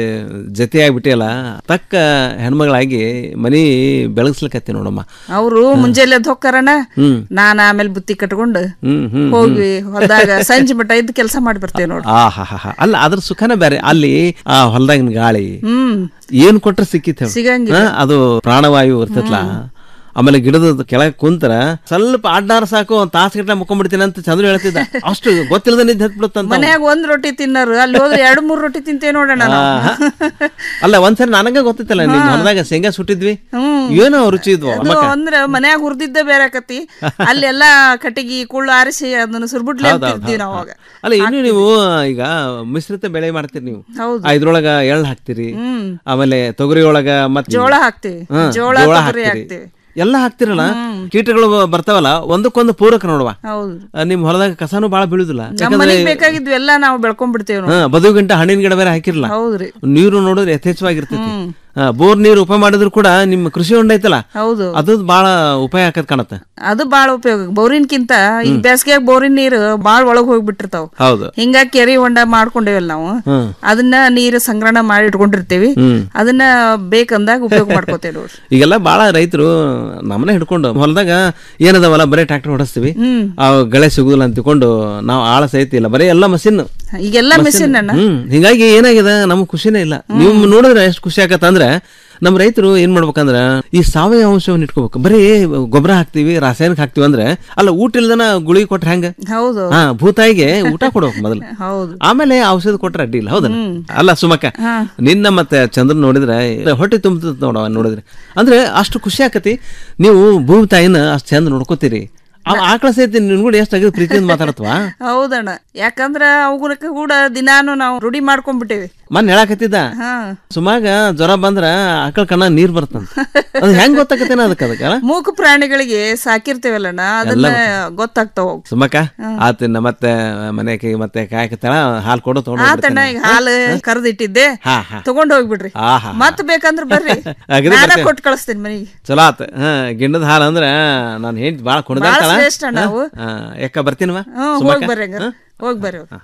ಜೊತೆ ಆಗ್ಬಿಟ್ಟಿಯಲ್ಲ ತಕ್ಕ ಹೆಣ್ಮಗಳಾಗಿ ಮನಿ ಬೆಳಗ್ಸ್ಲಿಕತ್ತಿ ನೋಡಮ್ಮ ಅವರು ಮುಂಜಾನೆ ಎದ್ದು ಹೊಕ್ಕಾರಣ ಹ್ಮ್ ನಾನ್ ಆಮೇಲೆ ಬುತ್ತಿ ಕಟ್ಕೊಂಡು ಹ್ಮ್ ಹ್ಮ್ ಹೋಗಿ ಹೊಲ್ದಾಗ ಸಂಜೆ ಮಟ್ಟ ಇದ್ದು ಕೆಲಸ ಮಾಡಿ ಬರ್ತೇವೆ ನೋಡ್ರಿ ಆ ಹಾ ಹಾ ಹಾ ಅಲ್ಲ ಅದ್ರ ಸುಖನೇ ಬೇರೆ ಅಲ್ಲಿ ಆ ಹೊಲದಾಗಿನ ಗಾಳಿ ಹ್ಮ್ ಏನ್ ಕೊಟ್ರೆ ಸಿಕ್ಕಿತ್ ಹೇಳು. ಸಿಗಂಗಿಲ್ಲ. ಹಾ, ಅದು ಪ್ರಾಣವಾಯು ಇರ್ತೈತ್ಲ ಆಮೇಲೆ ಗಿಡದ ಕೆಳಗೆ ಕುಂತರ ಸ್ವಲ್ಪ ಅಡ್ಡಾರ ಸಾಕು ಒಂದ್ ತಾಸು ಗಂಟೆ ಮುಕ್ಕೊಂಡ್ಬಿಡ್ತೀನಿ ಅಂತ ಚಂದ್ರ ಹೇಳ್ತಿದ್ದ ಅಷ್ಟು ಗೊತ್ತಿಲ್ಲದ ನಿದ್ದೆ ಹತ್ಬಿಡುತ್ತಂತ ಮನ್ಯಾಗ ಒಂದ್ ರೊಟ್ಟಿ ತಿನ್ನೋರು ಅಲ್ಲಿ ಹೋದ್ರೆ ಎರಡ್ ಮೂರ್ ರೊಟ್ಟಿ ತಿಂತೇವೆ ನೋಡೋಣ ನಾವು ಆಹಾ. ಅಲ್ಲ ಒಂದ್ಸರಿ ನನಗ ಗೊತ್ತಿತ್ತಲ್ಲ ನಿಮ್ ಹೊಲದಾಗ ಶೇಂಗಾ ಸುಟ್ಟಿದ್ವಿ ಏನೋ ರುಚಿ ಇದ್ವು ಅದು ಅಮ್ಮಕ್ಕ ಅಂದ್ರ ಮನ್ಯಾಗ ಹುರ್ದಿದ್ದ ಬೇರೆ ಆಕತಿ ಅಲ್ಲೆಲ್ಲಾ ಕಟ್ಟಿಗಿ ಕುಳ್ಳು ಆರಿಸಿ ಅದನ್ನ ಸುರ್ಬುಟ್ಲೆ ಹೌದ್ ಹೌದ್ ಅಂತಿರ್ತೀವಿ ಹೌದ್ ನಾವು ಹೌದ್. ಅವಾಗ ಅಲ್ಲ ಇನ್ನು ನೀವು ಈಗ ಮಿಶ್ರಿತ ಬೆಳೆ ಮಾಡ್ತೀರಿ ನೀವು ಹೌದು. ಆ, ಇದ್ರೊಳಗ ಎಳ್ಳು ಹಾಕ್ತಿರಿ ಹ್ಮ್. ಆಮೇಲೆ ತೊಗರಿ ಒಳಗ ಮತ್ತೆ ಜೋಳ ಹಾಕ್ತಿವಿ ಹಾ, ಜೋಳ ಜೋಳ ತೊಗರಿ ಹಾಕ್ತಿರಿ. ಹಾಕ್ತಿವಿ ಎಲ್ಲ ಹಾಕ್ತಿರಲ್ಲ ಕೀಟಗಳು ಬರ್ತಾವಲ್ಲ ಒಂದಕ್ಕೊಂದು ಪೂರಕ ನೋಡುವ ಹೌದು ಆ, ನಿಮ್ ಹೊಲದಾಗ ಕಸಾನು ಬಾಳ ಬೀಳುದಿಲ್ಲ ನಮ್ಮ ಮನೆಗ್ ಬೇಕಾಗಿದ್ವು ಎಲ್ಲಾ ನಾವು ಬೆಳ್ಕೊಂಡ್ಬಿಡ್ತೇವೆ ಹಾ ಬದು ಗಂಟೆ ಹಣ್ಣಿನ ಗಿಡ ಬೇರೆ ಹಾಕಿರಲ್ಲ ಹೌದ್ರಿ ನೀರು ನೋಡಿದ್ರೆ ಯಥೇಚ್ಛವಾಗಿರ್ತೈತಿ ಆ, ಬೋರ್ ನೀರು ಉಪ ಮಾಡಿದ್ರು ಕೂಡ ನಿಮ್ಮ ಕೃಷಿ ಹೊಂಡ ಐತಲ್ಲ ಹೌದು ಅದು ಬಾಳ ಉಪಾಯ ಆಕತ್ ಕಾಣತ್ತೆ ಅದು ಬಾಳ ಉಪಯೋಗ ಬೋರಿನ್ಕಿಂತ ಈಗ ಬೇಸಿಗೆಯಾಗ ಬೋರಿನ ನೀರು ಬಾಳ ಒಳಗ್ ಹೋಗ್ಬಿಟ್ಟಿರ್ತಾವ ಹೌದು ಹಿಂಗಾಗಿ ಕೆರೆ ಹೊಂಡ ಮಾಡ್ಕೊಂಡೇವಲ್ಲ ನಾವು ಹ್ಮ್ ಅದನ್ನ ನೀರು ಸಂಗ್ರಹಣ ಮಾಡಿ ಇಟ್ಕೊಂಡಿರ್ತೀವಿ ಹ್ಮ್ ಅದನ್ನ ಬೇಕಂದಾಗ ಉಪಯೋಗ ಮಾಡ್ಕೋತೇವೆ ನೋಡ್ರಿ ಈಗೆಲ್ಲ ಬಾಳ ರೈತರು ನಮ್ಮನೆ ಹಿಡ್ಕೊಂಡು ಹೊಲದಾಗ ಏನದವಲ್ಲ ಬರೀ ಟ್ರ್ಯಾಕ್ಟರ್ ಹೊಡಿಸ್ತೀವಿ ಹ್ಮ್. ಆ ಗಳೆ ಸಿಗುದಿಲ್ಲ ಅಂತ ತಿಳ್ಕೊಂಡು ನಾವು ಆಳ ಸಹಿತ ಇಲ್ಲ ಬರೀ ಎಲ್ಲ ಮಷಿನ್ ಈಗೆಲ್ಲ ಮೆಷಿನ್ ಅಣ್ಣ ಹ್ಮ್ ಹಿಂಗಾಗಿ ಏನಾಗಿದೆ ನಮ್ಗೆ ಖುಷಿನೇ ಇಲ್ಲ ನೀವು ನೋಡಿದ್ರೆ ಎಷ್ಟು ಖುಷಿ ಆಗತ್ತಂದ್ರೆ ನಮ್ಮ ರೈತರು ಏನ್ ಮಾಡ್ಬೇಕಂದ್ರ ಈ ಸಾವಯವ ಅಂಶವನ್ನು ಇಟ್ಕೋಬೇಕು ಬರೀ ಗೊಬ್ಬರ ಹಾಕ್ತಿವಿ ರಾಸಾಯನಿಕ ಹಾಕ್ತಿವಿ ಅಂದ್ರೆ ಅಲ್ಲ ಊಟ ಇಲ್ದನ ಗುಳಿಗೆ ಕೊಟ್ರೆ ಹೆಂಗ ಹೌದು ಹಾ ಭೂತಾಯಿಗೆ ಊಟ ಕೊಡ್ಬೇಕು ಮೊದಲು ಹೌದು ಆಮೇಲೆ ಔಷಧ ಕೊಟ್ರೆ ಅಡ್ಡಿ ಇಲ್ಲ ಹೌದಲ್ಲ ಅಲ್ಲ ಸುಮಕ್ಕ ನಿನ್ನ ಮತ್ತೆ ಚಂದ್ರನ್ ನೋಡಿದ್ರೆ ಹೊಟ್ಟೆ ತುಂಬುತ್ತ ನೋಡವ ನೋಡಿದ್ರೆ ಅಂದ್ರೆ ಅಷ್ಟು ಖುಷಿ ಆಕತಿ ನೀವು ಭೂಮಿ ತಾಯಿನ ಅಷ್ಟು ಚಂದ ನೋಡ್ಕೋತೀರಿ ಅವ ಆಕಳ ಸಹಿತ ನಿನ್ ಕೂಡ ಎಷ್ಟು ಆಗಿದ್ ಪ್ರೀತಿಯಿಂದ ಮಾತಾಡತ್ವಾ ಹೌದಣ್ಣ ಯಾಕಂದ್ರ ಅವುಗರಕ್ಕೆ ಕೂಡ ದಿನಾನು ನಾವು ರೂಢಿ ಮಾಡ್ಕೊಂಡ್ಬಿಟ್ಟೇವಿ ಮನ್ ಹೇಳಾಕತ್ತಿದ್ದ ಹಾ ಸುಮಾಗ ಜ್ವರ ಬಂದ್ರ ಆಕಳ ಕಣ್ಣ ನೀರ್ ಬರ್ತಂತ ಅದು ಹೆಂಗ್ ಗೊತ್ತಾಕತ್ತೇನ ಅದಕ್ಕೆ ಅದಕ್ಕೆ ಮೂಕ ಪ್ರಾಣಿಗಳಿಗೆ ಸಾಕಿರ್ತೇವಲ್ಲಣ್ಣ ಅದನ್ನ ಗೊತ್ತಾಗ್ತಾವ ಅವು. ಸುಮಕ್ಕ ಆತಿನ ಮತ್ತೆ ಮನೆಗೆ ಮತ್ತೆ ಕಾಯಕತ್ತಾಳ ಹಾಲು ಕೊಡು ತಗೊಂಡು ಆತಣ್ಣ ಈಗ ಹಾಲು ಕರೆದಿಟ್ಟಿದ್ದೆ ಹಾ ಹಾ ತಗೊಂಡ್ ಹೋಗ್ಬಿಡ್ರಿ ಆಹಾ ಮತ್ ಬೇಕಂದ್ರ ಬರ್ರಿ ಅಗದಿ ನಾನ ಬರ್ತೇನೆ. ಕೊಟ್ಟು ಕಳಿಸ್ತೇನೆ ಮನೆಗೆ ಚಲೋ ಆತ ಹಾ ಗಿಣ್ಣದ ಹಾಲು ಅಂದ್ರ ನಾನು ಹೆಂಡ್ತಿ ಭಾಳ ಕುಡ್ದಾಳ ಬಾಳ ಶ್ರೇಷ್ಠ ನಾವು. ಯಾಕ ಬರ್ತೀನವ ಹ್ಮ್ ಹೋಗ್ ಬರ್ರಿ ಹಂಗಾರ ಹೋಗ್ ಬರ್ರಿ ಹೋಗ್.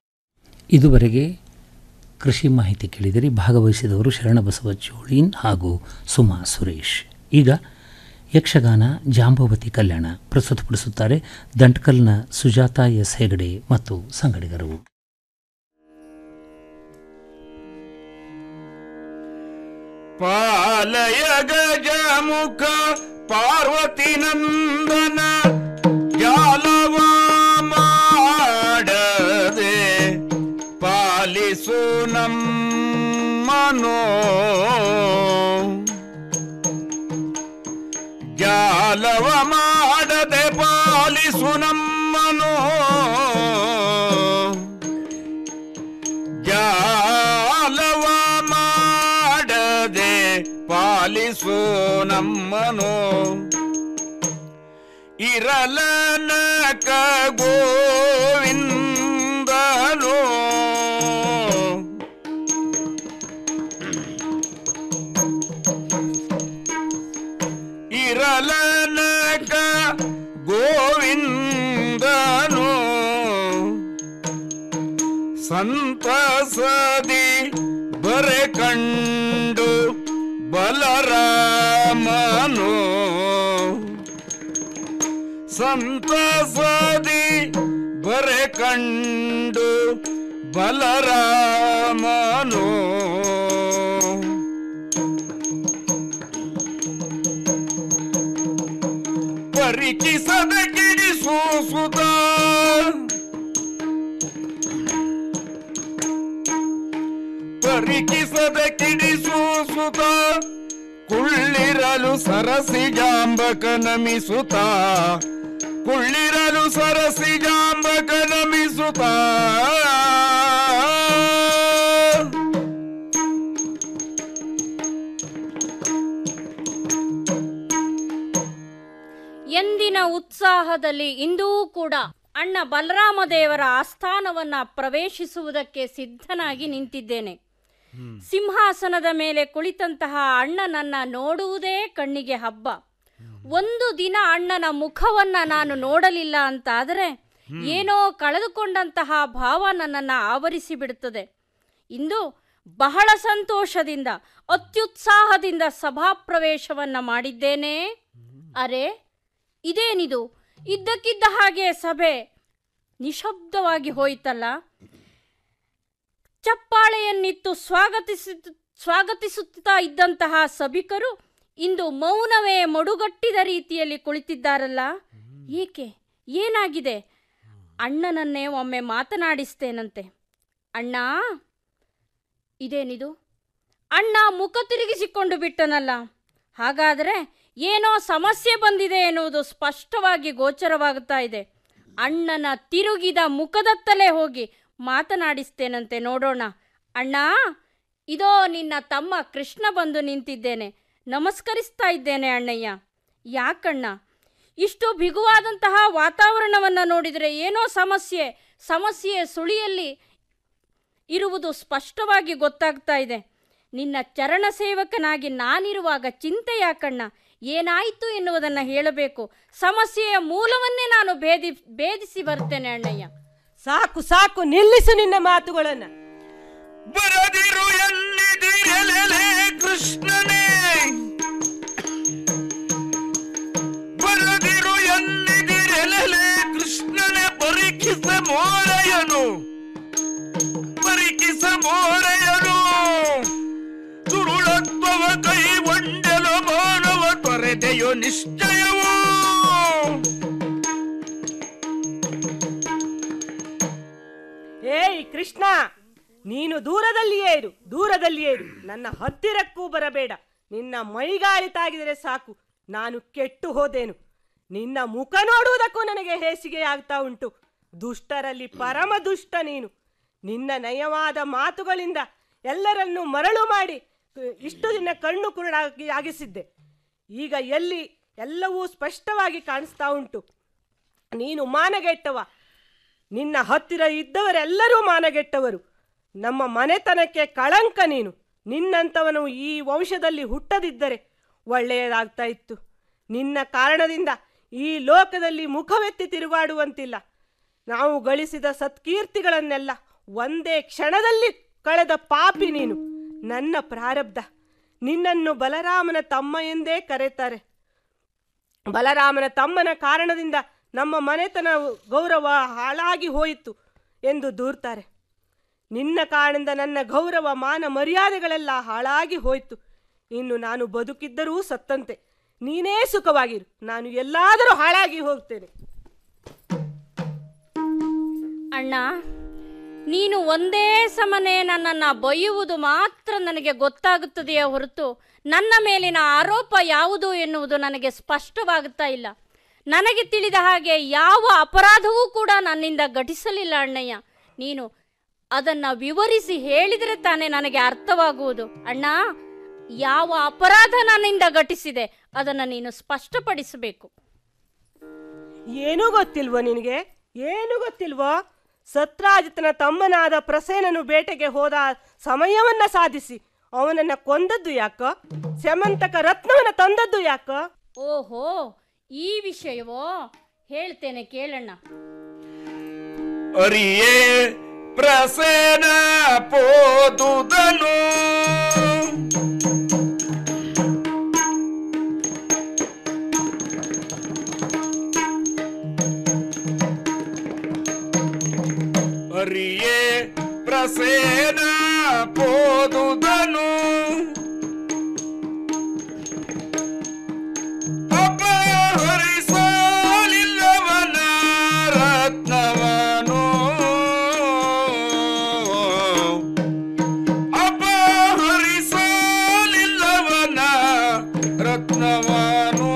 ಇದುವರೆಗೆ ಕೃಷಿ ಮಾಹಿತಿ ಕೇಳಿದಿರಿ ಭಾಗವಹಿಸಿದವರು ಶರಣಬಸವ ಚೋಳೀನ್ ಹಾಗೂ ಸುಮಾ ಸುರೇಶ್ ಈಗ ಯಕ್ಷಗಾನ ಜಾಂಬವತಿ ಕಲ್ಯಾಣ ಪ್ರಸ್ತುತಪಡಿಸುತ್ತಾರೆ ದಂಟ್ಕಲ್ನ ಸುಜಾತ ಎಸ್ ಹೆಗಡೆ ಮತ್ತು ಸಂಗಡಿಗರು ಪಾಲಯ ಗಜಮುಖ ಪಾರ್ವತಿ ನಂದನ ಜಾಲವ ಮಾಡದೆ ಪಾಲಿಸು ನಮ್ಮನೋ ಜಾಲವ ಮಾಡದೆ ಪಾಲಿಸು ನಮ್ಮನೋ ಜಾಲವ ಮಾಡದೆ ಪಾಲಿಸು ನಮ್ಮನು ಇರಲನಕ ಗೋವಿಂದನು ಇರಲನಕ ಗೋವಿಂದನು ಸಂತಸದಿ ಬರೆ ಕಂಡು ಬಲರಾಮನು ಸಂತಸದಿ ಬರೆ ಕಂಡು ಬಲರಾಮನು ಪರಿಕಿಸದ ಕಿಡಿಸು ಸುತ ಪರಿಕಿಸದ ಕಿಡಿಸು ಸುತ ಕುಳ್ಳಿರಲು ಸರಸಿ ಜಾಂಬಕ ನಮಿಸುತ್ತ ಕುಳ್ಳಿರಲು ಸರಸಿ ಜಾಂಬಕ ನಮಿಸುತ್ತ ಉತ್ಸಾಹದಲ್ಲಿ ಇಂದೂ ಕೂಡ ಅಣ್ಣ ಬಲರಾಮ ದೇವರ ಆಸ್ಥಾನವನ್ನ ಪ್ರವೇಶಿಸುವುದಕ್ಕೆ ಸಿದ್ಧನಾಗಿ ನಿಂತಿದ್ದೇನೆ ಸಿಂಹಾಸನದ ಮೇಲೆ ಕುಳಿತಂತಹ ಅಣ್ಣನನ್ನ ನೋಡುವುದೇ ಕಣ್ಣಿಗೆ ಹಬ್ಬ ಒಂದು ದಿನ ಅಣ್ಣನ ಮುಖವನ್ನ ನಾನು ನೋಡಲಿಲ್ಲ ಅಂತಾದರೆ ಏನೋ ಕಳೆದುಕೊಂಡಂತಹ ಭಾವ ನನ್ನನ್ನು ಆವರಿಸಿ ಬಿಡುತ್ತದೆ ಇಂದು ಬಹಳ ಸಂತೋಷದಿಂದ ಅತ್ಯುತ್ಸಾಹದಿಂದ ಸಭಾಪ್ರವೇಶವನ್ನ ಮಾಡಿದ್ದೇನೆ ಅರೆ ಇದೇನಿದು ಇದ್ದಕ್ಕಿದ್ದ ಹಾಗೆ ಸಭೆ ನಿಶಬ್ದವಾಗಿ ಹೋಯಿತಲ್ಲ ಚಪ್ಪಾಳೆಯನ್ನಿತ್ತು ಸ್ವಾಗತಿಸಿ ಸ್ವಾಗತಿಸುತ್ತಾ ಇದ್ದಂತಹ ಸಭಿಕರು ಇಂದು ಮೌನವೇ ಮಡುಗಟ್ಟಿದ ರೀತಿಯಲ್ಲಿ ಕುಳಿತಿದ್ದಾರಲ್ಲ ಏಕೆ ಏನಾಗಿದೆ ಅಣ್ಣನನ್ನೇ ಒಮ್ಮೆ ಮಾತನಾಡಿಸ್ತೇನಂತೆ ಅಣ್ಣ ಇದೇನಿದು ಅಣ್ಣ ಮುಖ ತಿರುಗಿಸಿಕೊಂಡು ಬಿಟ್ಟನಲ್ಲ ಹಾಗಾದರೆ ಏನೋ ಸಮಸ್ಯೆ ಬಂದಿದೆ ಎನ್ನುವುದು ಸ್ಪಷ್ಟವಾಗಿ ಗೋಚರವಾಗುತ್ತಾ ಇದೆ ಅಣ್ಣನ ತಿರುಗಿದ ಮುಖದತ್ತಲೇ ಹೋಗಿ ಮಾತನಾಡಿಸ್ತೇನಂತೆ ನೋಡೋಣ ಅಣ್ಣ ಇದೋ ನಿನ್ನ ತಮ್ಮ ಕೃಷ್ಣ ಬಂದು ನಿಂತಿದ್ದೇನೆ ನಮಸ್ಕರಿಸ್ತಾ ಇದ್ದೇನೆ ಅಣ್ಣಯ್ಯ ಯಾಕಣ್ಣ ಇಷ್ಟು ಬಿಗುವಾದಂತಹ ವಾತಾವರಣವನ್ನು ನೋಡಿದರೆ ಏನೋ ಸಮಸ್ಯೆ ಸಮಸ್ಯೆಯ ಸುಳಿಯಲ್ಲಿ ಇರುವುದು ಸ್ಪಷ್ಟವಾಗಿ ಗೊತ್ತಾಗ್ತಾ ಇದೆ ನಿನ್ನ ಚರಣ ಸೇವಕನಾಗಿ ನಾನಿರುವಾಗ ಚಿಂತೆ ಯಾಕಣ್ಣ ಏನಾಯಿತು ಎನ್ನುವುದನ್ನು ಹೇಳಬೇಕು ಸಮಸ್ಯೆಯ ಮೂಲವನ್ನೇ ನಾನು ಭೇದಿ ಭೇದಿಸಿ ಬರ್ತೇನೆ ಅಣ್ಣಯ್ಯ ಸಾಕು ಸಾಕು ನಿಲ್ಲಿಸು ನಿನ್ನ ಮಾತುಗಳನ್ನ ಬರದಿರು ಎನ್ನಿದಿರಲೆಲೆ ಕೃಷ್ಣನೇ ಬರದಿರು ಎನ್ನಿದಿರಲೆಲೆ ಕೃಷ್ಣನೇ ಪರೀಕ್ಷಿಸ ಮೋರೆಯನು ಪರೀಕ್ಷಿಸ ಮೋರೆಯನು ಸುರುಳತ್ವವ ಕೈ ಒಂಡಲು ಮಾನವ ತೊರೆದೆಯೋ ನಿಶ್ಚಯವೂ ಏಯ್ ಕೃಷ್ಣ ನೀನು ದೂರದಲ್ಲಿಯೇ ಇರು ದೂರದಲ್ಲಿಯೇ ಇರು ನನ್ನ ಹತ್ತಿರಕ್ಕೂ ಬರಬೇಡ ನಿನ್ನ ಮೈಗಾಳಿ ತಾಗಿದರೆ ಸಾಕು ನಾನು ಕೆಟ್ಟು ಹೋದೇನು ನಿನ್ನ ಮುಖ ನೋಡುವುದಕ್ಕೂ ನನಗೆ ಹೇಸಿಗೆ ಆಗ್ತಾ ಉಂಟು ದುಷ್ಟರಲ್ಲಿ ಪರಮ ದುಷ್ಟ ನೀನು ನಿನ್ನ ನಯವಾದ ಮಾತುಗಳಿಂದ ಎಲ್ಲರನ್ನೂ ಮರಳು ಮಾಡಿ ಕ- ಇಷ್ಟು ದಿನ ಕಣ್ಣು ಕುರುಡಾಗಿ ಆಗಿಸಿದ್ದೆ ಈಗ ಎಲ್ಲಿ ಎಲ್ಲವೂ ಸ್ಪಷ್ಟವಾಗಿ ಕಾಣಿಸ್ತಾ ಉಂಟು ನೀನು ಮಾನಗೆಟ್ಟವ ನಿನ್ನ ಹತ್ತಿರ ಇದ್ದವರೆಲ್ಲರೂ ಮಾನಗೆಟ್ಟವರು ನಮ್ಮ ಮನೆತನಕ್ಕೆ ಕಳಂಕ ನೀನು ನಿನ್ನಂಥವನು ಈ ವಂಶದಲ್ಲಿ ಹುಟ್ಟದಿದ್ದರೆ ಒಳ್ಳೆಯದಾಗ್ತಾ ಇತ್ತು ನಿನ್ನ ಕಾರಣದಿಂದ ಈ ಲೋಕದಲ್ಲಿ ಮುಖವೆತ್ತಿ ತಿರುಗಾಡುವಂತಿಲ್ಲ ನಾವು ಗಳಿಸಿದ ಸತ್ಕೀರ್ತಿಗಳನ್ನೆಲ್ಲ ಒಂದೇ ಕ್ಷಣದಲ್ಲಿ ಕಳೆದ ಪಾಪಿ ನೀನು ನನ್ನ ಪ್ರಾರಬ್ಧ ನಿನ್ನನ್ನು ಬಲರಾಮನ ತಮ್ಮ ಎಂದೇ ಕರೆತಾರೆ ಬಲರಾಮನ ತಮ್ಮನ ಕಾರಣದಿಂದ ನಮ್ಮ ಮನೆತನ ಗೌರವ ಹಾಳಾಗಿ ಹೋಯಿತು ಎಂದು ದೂರ್ತಾರೆ ನಿನ್ನ ಕಾರಣದಿಂದ ನನ್ನ ಗೌರವ ಮಾನ ಮರ್ಯಾದೆಗಳೆಲ್ಲ ಹಾಳಾಗಿ ಹೋಯಿತು ಇನ್ನು ನಾನು ಬದುಕಿದ್ದರೂ ಸತ್ತಂತೆ ನೀನೇ ಸುಖವಾಗಿರು ನಾನು ಎಲ್ಲಾದರೂ ಹಾಳಾಗಿ ಹೋಗ್ತೇನೆ ಅಣ್ಣ ನೀನು ಒಂದೇ ಸಮನೆ ನನ್ನನ್ನು ಬೈಯುವುದು ಮಾತ್ರ ನನಗೆ ಗೊತ್ತಾಗುತ್ತದೆಯೇ ಹೊರತು ನನ್ನ ಮೇಲಿನ ಆರೋಪ ಯಾವುದು ಎನ್ನುವುದು ನನಗೆ ಸ್ಪಷ್ಟವಾಗುತ್ತಾ ಇಲ್ಲ ನನಗೆ ತಿಳಿದ ಹಾಗೆ ಯಾವ ಅಪರಾಧವೂ ಕೂಡ ನನ್ನಿಂದ ಘಟಿಸಲಿಲ್ಲ ಅಣ್ಣಯ್ಯ ನೀನು ಅದನ್ನು ವಿವರಿಸಿ ಹೇಳಿದರೆ ತಾನೇ ನನಗೆ ಅರ್ಥವಾಗುವುದು ಅಣ್ಣ ಯಾವ ಅಪರಾಧ ನನ್ನಿಂದ ಘಟಿಸಿದೆ ಅದನ್ನು ನೀನು ಸ್ಪಷ್ಟಪಡಿಸಬೇಕು ಏನೂ ಗೊತ್ತಿಲ್ವೋ ನಿನಗೆ ಏನು ಗೊತ್ತಿಲ್ವೋ ಸತ್ರಾಜಿತನ ತಮ್ಮನಾದ ಪ್ರಸೇನನು ಬೇಟೆಗೆ ಹೋದ ಸಮಯವನ್ನ ಸಾಧಿಸಿ ಅವನನ್ನ ಕೊಂದದ್ದು ಯಾಕೋ ಸ್ಯಮಂತಕ ರತ್ನವನ್ನ ತಂದದ್ದು ಯಾಕೋ ಓಹೋ ಈ ವಿಷಯವೋ ಹೇಳ್ತೇನೆ ಕೇಳಣ್ಣ ಅರಿಯೇ ಪ್ರಸೇನ ಪೋದುದನು ಅರಿಯೇ ಪ್ರಸೇನ ಪೋದುದನು ಅಪಹರಿಸಲಿಲ್ಲವನ ರತ್ನವನು ಅಪಹರಿಸಲಿಲ್ಲವನ ರತ್ನವನು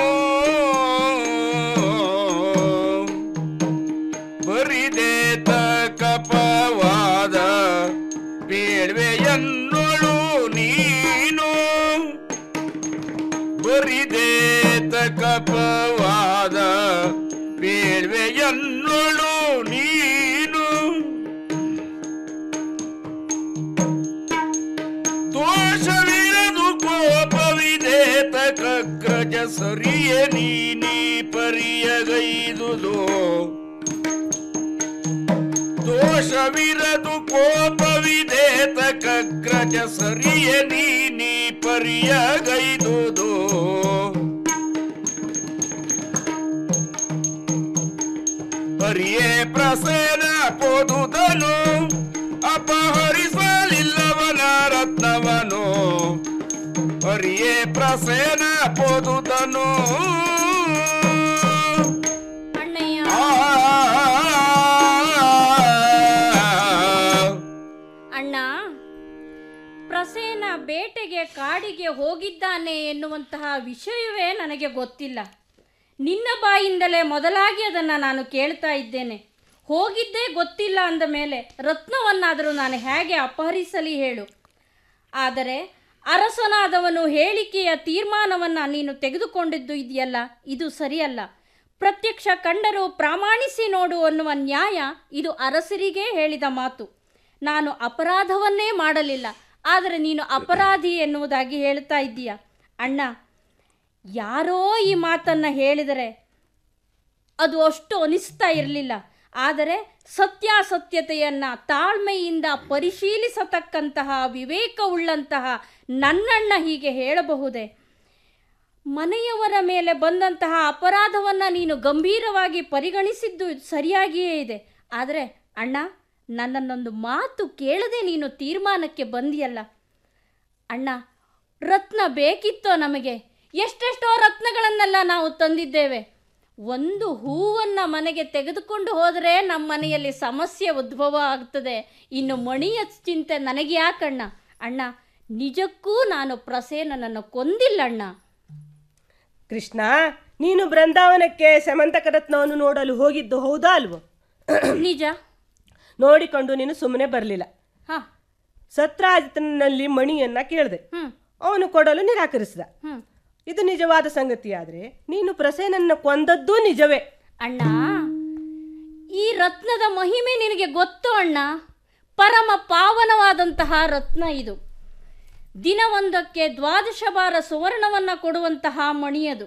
ಬರಿದೇತ ಕಪವಾದ ಬೇಡ್ವೆಯನ್ನೊಳು ನೀನು ಬರಿದೇತ ಕಪವಾದ ಎನ್ನೋಳು ನೀನು ದೋಷವಿರದು ಕೋಪವಿದೆ ತಕಗ್ರಜ ಸರಿಯ ನೀನಿ ಪರಿಯಗೈದುದು ದೋಷವಿರದು ಕೋಪವಿದೆ ತಕಗ್ರಜ ಸರಿಯ ನೀನಿ ಪರಿಯಗೈದುದು ಪರಿಯೇ ಪ್ರಸೇನ ಪೋದುದನು ಅಪಹರಿಸಲಿಲ್ಲವನ ರತ್ನವನು ಪರಿಯೇ ಪ್ರಸೇನ ಪೋದುದನು ಅಣ್ಣ ಪ್ರಸೇನ ಬೇಟೆಗೆ ಕಾಡಿಗೆ ಹೋಗಿದ್ದಾನೆ ಎನ್ನುವಂತಹ ವಿಷಯವೇ ನನಗೆ ಗೊತ್ತಿಲ್ಲ ನಿನ್ನ ಬಾಯಿಂದಲೇ ಮೊದಲಾಗಿ ಅದನ್ನು ನಾನು ಕೇಳ್ತಾ ಇದ್ದೇನೆ ಹೋಗಿದ್ದೇ ಗೊತ್ತಿಲ್ಲ ಅಂದ ಮೇಲೆ ರತ್ನವನ್ನಾದರೂ ನಾನು ಹೇಗೆ ಅಪಹರಿಸಲಿ ಹೇಳು ಆದರೆ ಅರಸನಾದವನು ಹೇಳಿಕೆಯ ತೀರ್ಮಾನವನ್ನು ನೀನು ತೆಗೆದುಕೊಂಡಿದ್ದು ಇದೆಯಲ್ಲ ಇದು ಸರಿಯಲ್ಲ ಪ್ರತ್ಯಕ್ಷ ಕಂಡರೂ ಪ್ರಾಮಾಣಿಸಿ ನೋಡು ಅನ್ನುವ ನ್ಯಾಯ ಇದು ಅರಸರಿಗೇ ಹೇಳಿದ ಮಾತು ನಾನು ಅಪರಾಧವನ್ನೇ ಮಾಡಲಿಲ್ಲ ಆದರೆ ನೀನು ಅಪರಾಧಿ ಎನ್ನುವುದಾಗಿ ಹೇಳ್ತಾ ಇದ್ದೀಯ ಅಣ್ಣ ಯಾರೋ ಈ ಮಾತನ್ನು ಹೇಳಿದರೆ ಅದು ಅಷ್ಟು ಅನಿಸ್ತಾ ಇರಲಿಲ್ಲ ಆದರೆ ಸತ್ಯಾಸತ್ಯತೆಯನ್ನು ತಾಳ್ಮೆಯಿಂದ ಪರಿಶೀಲಿಸತಕ್ಕಂತಹ ವಿವೇಕವುಳ್ಳಂತಹ ನನ್ನಣ್ಣ ಹೀಗೆ ಹೇಳಬಹುದೇ ಮನೆಯವರ ಮೇಲೆ ಬಂದಂತಹ ಅಪರಾಧವನ್ನು ನೀನು ಗಂಭೀರವಾಗಿ ಪರಿಗಣಿಸಿದ್ದು ಸರಿಯಾಗಿಯೇ ಇದೆ ಆದರೆ ಅಣ್ಣ ನನ್ನನ್ನೊಂದು ಮಾತು ಕೇಳದೆ ನೀನು ತೀರ್ಮಾನಕ್ಕೆ ಬಂದಿಯಲ್ಲ ಅಣ್ಣ ರತ್ನ ಬೇಕಿತ್ತೋ ನಮಗೆ ಎಷ್ಟೆಷ್ಟೋ ರತ್ನಗಳನ್ನೆಲ್ಲ ನಾವು ತಂದಿದ್ದೇವೆ ಒಂದು ಹೂವನ್ನು ಮನೆಗೆ ತೆಗೆದುಕೊಂಡು ಹೋದರೆ ನಮ್ಮ ಮನೆಯಲ್ಲಿ ಸಮಸ್ಯೆ ಉದ್ಭವ ಆಗ್ತದೆ ಇನ್ನು ಮಣಿಯ ಚಿಂತೆ ನನಗೆ ಯಾಕಣ್ಣ ಅಣ್ಣ ನಿಜಕ್ಕೂ ನಾನು ಪ್ರಸೇನನನ್ನು ಕೊಂದಿಲ್ಲ ಅಣ್ಣ ಕೃಷ್ಣ ನೀನು ಬೃಂದಾವನಕ್ಕೆ ಸಮಂತಕ ರತ್ನವನ್ನು ನೋಡಲು ಹೋಗಿದ್ದು ಹೌದಾ ಅಲ್ವೋ ನಿಜ ನೋಡಿಕೊಂಡು ನೀನು ಸುಮ್ಮನೆ ಬರಲಿಲ್ಲ ಹಾ ಸತ್ರಾಜಿತನಲ್ಲಿ ಮಣಿಯನ್ನ ಕೇಳಿದೆ ಅವನು ಕೊಡಲು ನಿರಾಕರಿಸಿದ ಇದು ನಿಜವಾದ ಸಂಗತಿಯಾದ್ರೆ ನೀನು ಪ್ರಸೇನನ್ನ ಕೊಂದದ್ದೂ ನಿಜವೇ ಅಣ್ಣ ಈ ರತ್ನದ ಮಹಿಮೆ ನಿನಗೆ ಗೊತ್ತು ಅಣ್ಣ ಪರಮ ಪಾವನವಾದಂತಹ ರತ್ನ ಇದು ದಿನವೊಂದಕ್ಕೆ ದ್ವಾದಶ ಬಾರ ಸುವರ್ಣವನ್ನು ಕೊಡುವಂತಹ ಮಣಿಯದು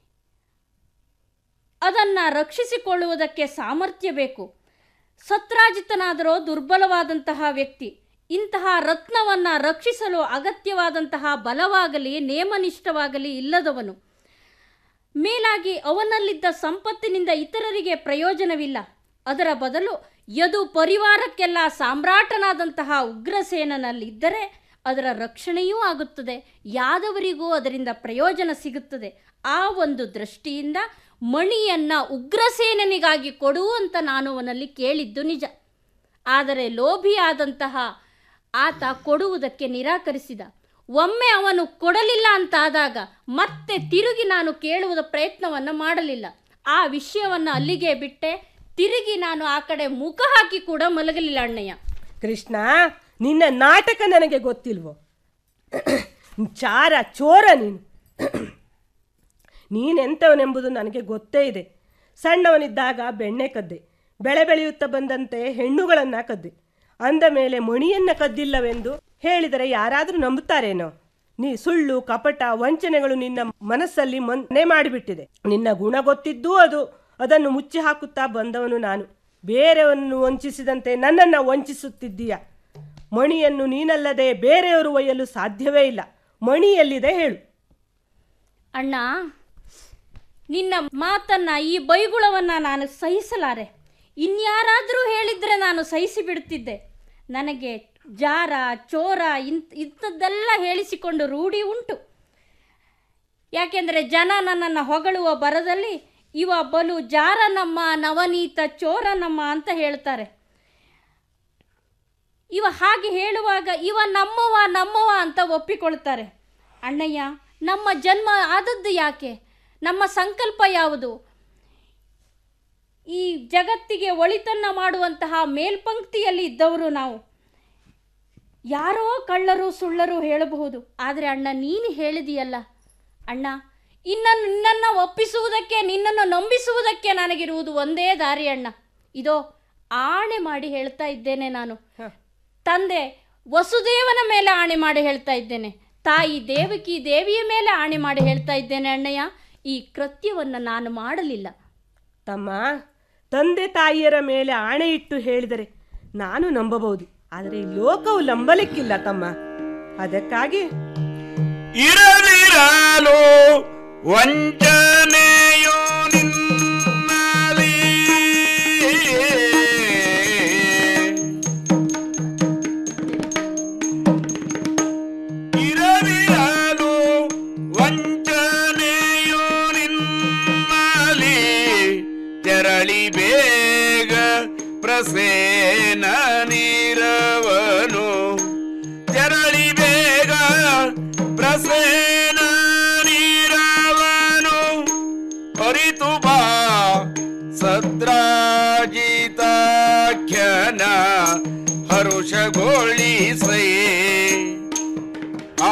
ಅದನ್ನು ರಕ್ಷಿಸಿಕೊಳ್ಳುವುದಕ್ಕೆ ಸಾಮರ್ಥ್ಯ ಬೇಕು ಸತ್ರಾಜಿತನಾದರೂ ದುರ್ಬಲವಾದಂತಹ ವ್ಯಕ್ತಿ ಇಂತಹ ರತ್ನವನ್ನು ರಕ್ಷಿಸಲು ಅಗತ್ಯವಾದಂತಹ ಬಲವಾಗಲಿ ನೇಮನಿಷ್ಠವಾಗಲಿ ಇಲ್ಲದವನು ಮೇಲಾಗಿ ಅವನಲ್ಲಿದ್ದ ಸಂಪತ್ತಿನಿಂದ ಇತರರಿಗೆ ಪ್ರಯೋಜನವಿಲ್ಲ ಅದರ ಬದಲು ಯದು ಪರಿವಾರಕ್ಕೆಲ್ಲ ಸಾಮ್ರಾಟನಾದಂತಹ ಉಗ್ರಸೇನನಲ್ಲಿದ್ದರೆ ಅದರ ರಕ್ಷಣೆಯೂ ಆಗುತ್ತದೆ ಯಾದವರಿಗೂ ಅದರಿಂದ ಪ್ರಯೋಜನ ಸಿಗುತ್ತದೆ ಆ ಒಂದು ದೃಷ್ಟಿಯಿಂದ ಮಣಿಯನ್ನು ಉಗ್ರಸೇನನಿಗಾಗಿ ಕೊಡು ಅಂತ ನಾನು ಅವನಲ್ಲಿ ಕೇಳಿದ್ದು ನಿಜ ಆದರೆ ಲೋಭಿಯಾದಂತಹ ಆತ ಕೊಡುವುದಕ್ಕೆ ನಿರಾಕರಿಸಿದ ಒಮ್ಮೆ ಅವನು ಕೊಡಲಿಲ್ಲ ಅಂತಾದಾಗ ಮತ್ತೆ ತಿರುಗಿ ನಾನು ಕೇಳುವುದ ಪ್ರಯತ್ನವನ್ನು ಮಾಡಲಿಲ್ಲ ಆ ವಿಷಯವನ್ನು ಅಲ್ಲಿಗೆ ಬಿಟ್ಟೆ ತಿರುಗಿ ನಾನು ಆ ಕಡೆ ಮುಖ ಹಾಕಿ ಕೂಡ ಮಲಗಲಿಲ್ಲ ಅಣ್ಣಯ್ಯ ಕೃಷ್ಣ ನಿನ್ನ ನಾಟಕ ನನಗೆ ಗೊತ್ತಿಲ್ವೋ ಚಾರ ಚೋರ ನೀನು ನೀನೆಂಥವನೆಂಬುದು ನನಗೆ ಗೊತ್ತೇ ಇದೆ ಸಣ್ಣವನಿದ್ದಾಗ ಬೆಣ್ಣೆ ಕದ್ದೆ ಬೆಳೆ ಬೆಳೆಯುತ್ತಾ ಬಂದಂತೆ ಹೆಣ್ಣುಗಳನ್ನು ಕದ್ದೆ ಅಂದ ಮೇಲೆ ಮಣಿಯನ್ನು ಕದ್ದಿಲ್ಲವೆಂದು ಹೇಳಿದರೆ ಯಾರಾದರೂ ನಂಬುತ್ತಾರೇನೋ ನೀ ಸುಳ್ಳು ಕಪಟ ವಂಚನೆಗಳು ನಿನ್ನ ಮನಸ್ಸಲ್ಲಿ ಮನೆ ಮಾಡಿಬಿಟ್ಟಿದೆ ನಿನ್ನ ಗುಣ ಗೊತ್ತಿದ್ದೂ ಅದು ಅದನ್ನು ಮುಚ್ಚಿ ಹಾಕುತ್ತಾ ಬಂದವನು ನಾನು ಬೇರೆಯನ್ನು ವಂಚಿಸಿದಂತೆ ನನ್ನನ್ನು ವಂಚಿಸುತ್ತಿದ್ದೀಯ ಮಣಿಯನ್ನು ನೀನಲ್ಲದೆ ಬೇರೆಯವರು ಒಯ್ಯಲು ಸಾಧ್ಯವೇ ಇಲ್ಲ ಮಣಿ ಎಲ್ಲಿದೆ ಹೇಳು ಅಣ್ಣ ನಿನ್ನ ಮಾತನ್ನ ಈ ಬೈಗುಳವನ್ನು ನಾನು ಸಹಿಸಲಾರೆ ಇನ್ಯಾರಾದರೂ ಹೇಳಿದ್ರೆ ನಾನು ಸಹಿಸಿ ಬಿಡುತ್ತಿದ್ದೆ ನನಗೆ ಜಾರ ಚೋರ ಇಂಥ ಇಂಥದ್ದೆಲ್ಲ ಹೇಳಿಸಿಕೊಂಡು ರೂಢಿ ಉಂಟು ಯಾಕೆಂದರೆ ಜನ ನನ್ನನ್ನು ಹೊಗಳುವ ಬರದಲ್ಲಿ ಇವ ಬಲು ಜಾರ ನಮ್ಮ ನವನೀತ ಚೋರ ನಮ್ಮ ಅಂತ ಹೇಳ್ತಾರೆ ಇವ ಹಾಗೆ ಹೇಳುವಾಗ ಇವ ನಮ್ಮವ ನಮ್ಮವ ಅಂತ ಒಪ್ಪಿಕೊಳ್ತಾರೆ ಅಣ್ಣಯ್ಯ ನಮ್ಮ ಜನ್ಮ ಆದದ್ದು ಯಾಕೆ ನಮ್ಮ ಸಂಕಲ್ಪ ಯಾವುದು ಈ ಜಗತ್ತಿಗೆ ಒಳಿತನ್ನ ಮಾಡುವಂತಹ ಮೇಲ್ಪಂಕ್ತಿಯಲ್ಲಿ ಇದ್ದವರು ನಾವು ಯಾರೋ ಕಳ್ಳರು ಸುಳ್ಳರು ಹೇಳಬಹುದು ಆದರೆ ಅಣ್ಣ ನೀನು ಹೇಳಿದೆಯಲ್ಲ ಅಣ್ಣ ಇನ್ನು ನಿನ್ನನ್ನು ಒಪ್ಪಿಸುವುದಕ್ಕೆ ನಿನ್ನನ್ನು ನಂಬಿಸುವುದಕ್ಕೆ ನನಗಿರುವುದು ಒಂದೇ ದಾರಿ ಅಣ್ಣ ಇದೋ ಆಣೆ ಮಾಡಿ ಹೇಳ್ತಾ ಇದ್ದೇನೆ ನಾನು ತಂದೆ ವಸುದೇವನ ಮೇಲೆ ಆಣೆ ಮಾಡಿ ಹೇಳ್ತಾ ಇದ್ದೇನೆ ತಾಯಿ ದೇವಕಿ ದೇವಿಯ ಮೇಲೆ ಆಣೆ ಮಾಡಿ ಹೇಳ್ತಾ ಇದ್ದೇನೆ ಅಣ್ಣಯ್ಯ ಈ ಕೃತ್ಯವನ್ನು ನಾನು ಮಾಡಲಿಲ್ಲ ತಮ್ಮ ತಂದೆ ತಾಯಿಯರ ಮೇಲೆ ಆಣೆ ಇಟ್ಟು ಹೇಳಿದರೆ ನಾನು ನಂಬಬಹುದು ಆದರೆ ಈ ಲೋಕವು ನಂಬಲಿಕ್ಕಿಲ್ಲ ತಮ್ಮ ಅದಕ್ಕಾಗಿ ಇರದಿರಲು ವಂಚನೆಯೋ ನಿನ್ನಲಿ ಇರದಿರಲು ವಂಚನೆಯೋ ನಿನ್ನಲಿ ತೆರಳಿ ಬೇಗ ಪ್ರಸೇನ ನೀರವನು ತೆರಳಿ ಬೇಗ ಪ್ರಸೇನ ನೀರವನು ಅರಿತು ಬಾ ಸದ್ರಾಜಿತಾಖ್ಯನ ಹರುಷಗೊಳಿಸೆಯೇ ಆ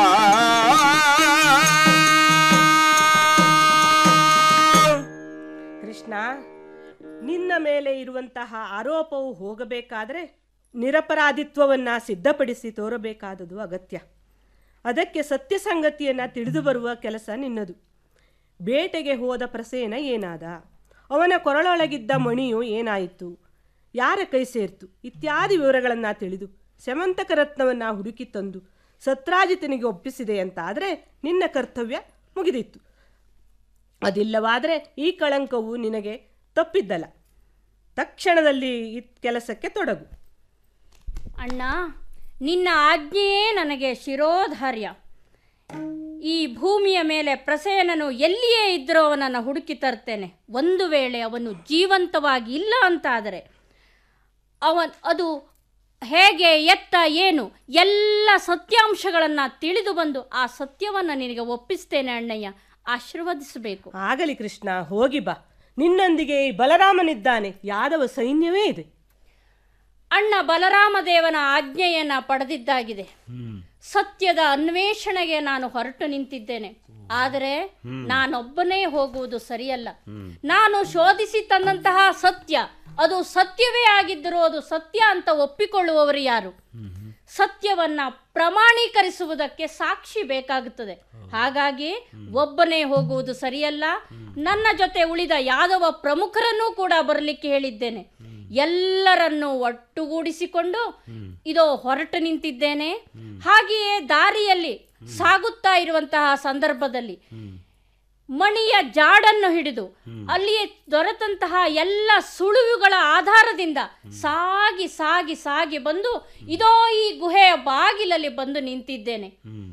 ಕೃಷ್ಣ ನಿನ್ನ ಮೇಲೆ ಇರುವಂತಹ ಆರೋಪವು ಹೋಗಬೇಕಾದರೆ ನಿರಪರಾಧಿತ್ವವನ್ನು ಸಿದ್ಧಪಡಿಸಿ ತೋರಬೇಕಾದುದು ಅಗತ್ಯ ಅದಕ್ಕೆ ಸತ್ಯ ಸಂಗತಿಯನ್ನು ತಿಳಿದು ಬರುವ ಕೆಲಸ ನಿನ್ನದು ಬೇಟೆಗೆ ಹೋದ ಪ್ರಸೇನ ಏನಾದ ಅವನ ಕೊರಳೊಳಗಿದ್ದ ಮಣಿಯು ಏನಾಯಿತು ಯಾರ ಕೈ ಸೇರ್ತು ಇತ್ಯಾದಿ ವಿವರಗಳನ್ನು ತಿಳಿದು ಸ್ಯಮಂತಕ ರತ್ನವನ್ನು ಹುಡುಕಿ ತಂದು ಸತ್ರಾಜಿತನಿಗೆ ಒಪ್ಪಿಸಿದೆ ಅಂತಾದರೆ ನಿನ್ನ ಕರ್ತವ್ಯ ಮುಗಿದಿತ್ತು ಅದಿಲ್ಲವಾದರೆ ಈ ಕಳಂಕವು ನಿನಗೆ ತಪ್ಪಿದ್ದಲ್ಲ ತಕ್ಷಣದಲ್ಲಿ ಈ ಕೆಲಸಕ್ಕೆ ತೊಡಗು ಅಣ್ಣ ನಿನ್ನ ಆಜ್ಞೆಯೇ ನನಗೆ ಶಿರೋಧಾರ್ಯ ಈ ಭೂಮಿಯ ಮೇಲೆ ಪ್ರಸೇನನು ಎಲ್ಲಿಯೇ ಇದ್ದರೂ ಅವನನ್ನು ಹುಡುಕಿ ತರ್ತೇನೆ ಒಂದು ವೇಳೆ ಅವನು ಜೀವಂತವಾಗಿ ಇಲ್ಲ ಅಂತಾದರೆ ಅವನ್ ಅದು ಹೇಗೆ ಎತ್ತ ಏನು ಎಲ್ಲ ಸತ್ಯಾಂಶಗಳನ್ನು ತಿಳಿದು ಬಂದು ಆ ಸತ್ಯವನ್ನು ನಿನಗೆ ಒಪ್ಪಿಸ್ತೇನೆ ಅಣ್ಣಯ್ಯ ಆಶೀರ್ವದಿಸಬೇಕು ಆಗಲಿ ಕೃಷ್ಣ ಹೋಗಿ ಬಾ ನಿನ್ನೊಂದಿಗೆ ಈ ಬಲರಾಮನಿದ್ದಾನೆ ಯಾದವ ಸೈನ್ಯವೇ ಇದೆ ಅಣ್ಣ ಬಲರಾಮದೇವನ ಆಜ್ಞೆಯನ್ನ ಪಡೆದಿದ್ದಾಗಿದೆ ಸತ್ಯದ ಅನ್ವೇಷಣೆಗೆ ನಾನು ಹೊರಟು ನಿಂತಿದ್ದೇನೆ ಆದರೆ ನಾನೊಬ್ಬನೇ ಹೋಗುವುದು ಸರಿಯಲ್ಲ ನಾನು ಶೋಧಿಸಿ ತಂದಂತಹ ಸತ್ಯ ಅದು ಸತ್ಯವೇ ಆಗಿದ್ದರೂ ಅದು ಸತ್ಯ ಅಂತ ಒಪ್ಪಿಕೊಳ್ಳುವವರು ಯಾರು ಸತ್ಯವನ್ನ ಪ್ರಮಾಣೀಕರಿಸುವುದಕ್ಕೆ ಸಾಕ್ಷಿ ಬೇಕಾಗುತ್ತದೆ ಹಾಗಾಗಿ ಒಬ್ಬನೇ ಹೋಗುವುದು ಸರಿಯಲ್ಲ ನನ್ನ ಜೊತೆ ಉಳಿದ ಯಾದವ ಪ್ರಮುಖರನ್ನೂ ಕೂಡ ಬರಲಿಕ್ಕೆ ಹೇಳಿದ್ದೇನೆ ಎಲ್ಲರನ್ನೂ ಒಟ್ಟುಗೂಡಿಸಿಕೊಂಡು ಇದೋ ಹೊರಟು ನಿಂತಿದ್ದೇನೆ ಹಾಗೆಯೇ ದಾರಿಯಲ್ಲಿ ಸಾಗುತ್ತಾ ಇರುವಂತಹ ಸಂದರ್ಭದಲ್ಲಿ ಮಣಿಯ ಜಾಡನ್ನು ಹಿಡಿದು ಅಲ್ಲಿಯೇ ದೊರೆತಂತಹ ಎಲ್ಲ ಸುಳುವುಗಳ ಆಧಾರದಿಂದ ಸಾಗಿ ಸಾಗಿ ಸಾಗಿ ಬಂದು ಇದೋ ಈ ಗುಹೆಯ ಬಾಗಿಲಲ್ಲಿ ಬಂದು ನಿಂತಿದ್ದೇನೆ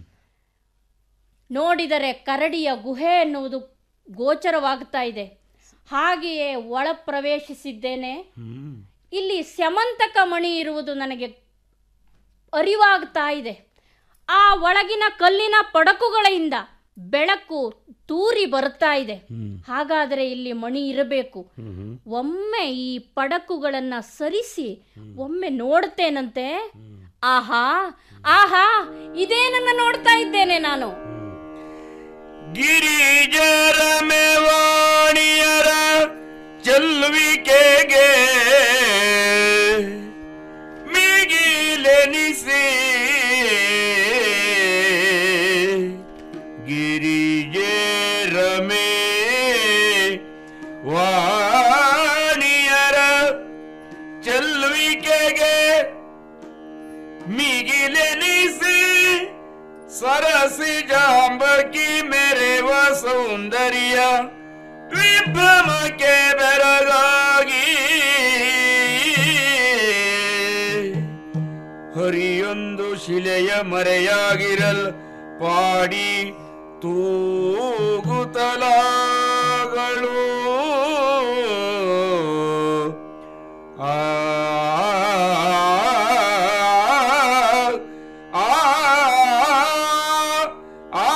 ನೋಡಿದರೆ ಕರಡಿಯ ಗುಹೆ ಎನ್ನುವುದು ಗೋಚರವಾಗ್ತಾ ಇದೆ ಹಾಗೆಯೇ ಒಳ ಪ್ರವೇಶಿಸಿದ್ದೇನೆ ಇಲ್ಲಿ ಸ್ಯಮಂತಕ ಮಣಿ ಇರುವುದು ನನಗೆ ಅರಿವಾಗ್ತಾ ಇದೆ ಆ ಒಳಗಿನ ಕಲ್ಲಿನ ಪಡಕುಗಳಿಂದ ಬೆಳಕು ತೂರಿ ಬರ್ತಾ ಇದೆ ಹಾಗಾದರೆ ಇಲ್ಲಿ ಮಣಿ ಇರಬೇಕು ಒಮ್ಮೆ ಈ ಪಡಕುಗಳನ್ನ ಸರಿಸಿ ಒಮ್ಮೆ ನೋಡ್ತೇನಂತೆ ಆಹಾ ಆಹಾ ಇದೇನನ್ನ ನೋಡ್ತಾ ಇದ್ದೇನೆ ನಾನು ಗಿರಿಜರ ಮೇವಾಣಿಯರ ಚೆಲ್ವಿಕೆಗೆ ಮಿಗಿಲೆನಿಸಿ ಗಿರಿಜರ ಮೇ ವಾಣಿಯರ ಚೆಲ್ವಿಕೆಗೆ ಮಿಗಿಲೆನಿಸಿ ಸರಸಿ ಜಾಂಬಕಿ ಮೆರೆವ ಸೌಂದರ್ಯ ವಿಭ್ರಮಕ್ಕೆ ಬೆರಗಾಗಿ ಹರಿಯೊಂದು ಶಿಲೆಯ ಮರೆಯಾಗಿರಲ್ ಪಾಡಿ ತೂಗುತ್ತಲಾಗಳು ಆ ಆ ಆ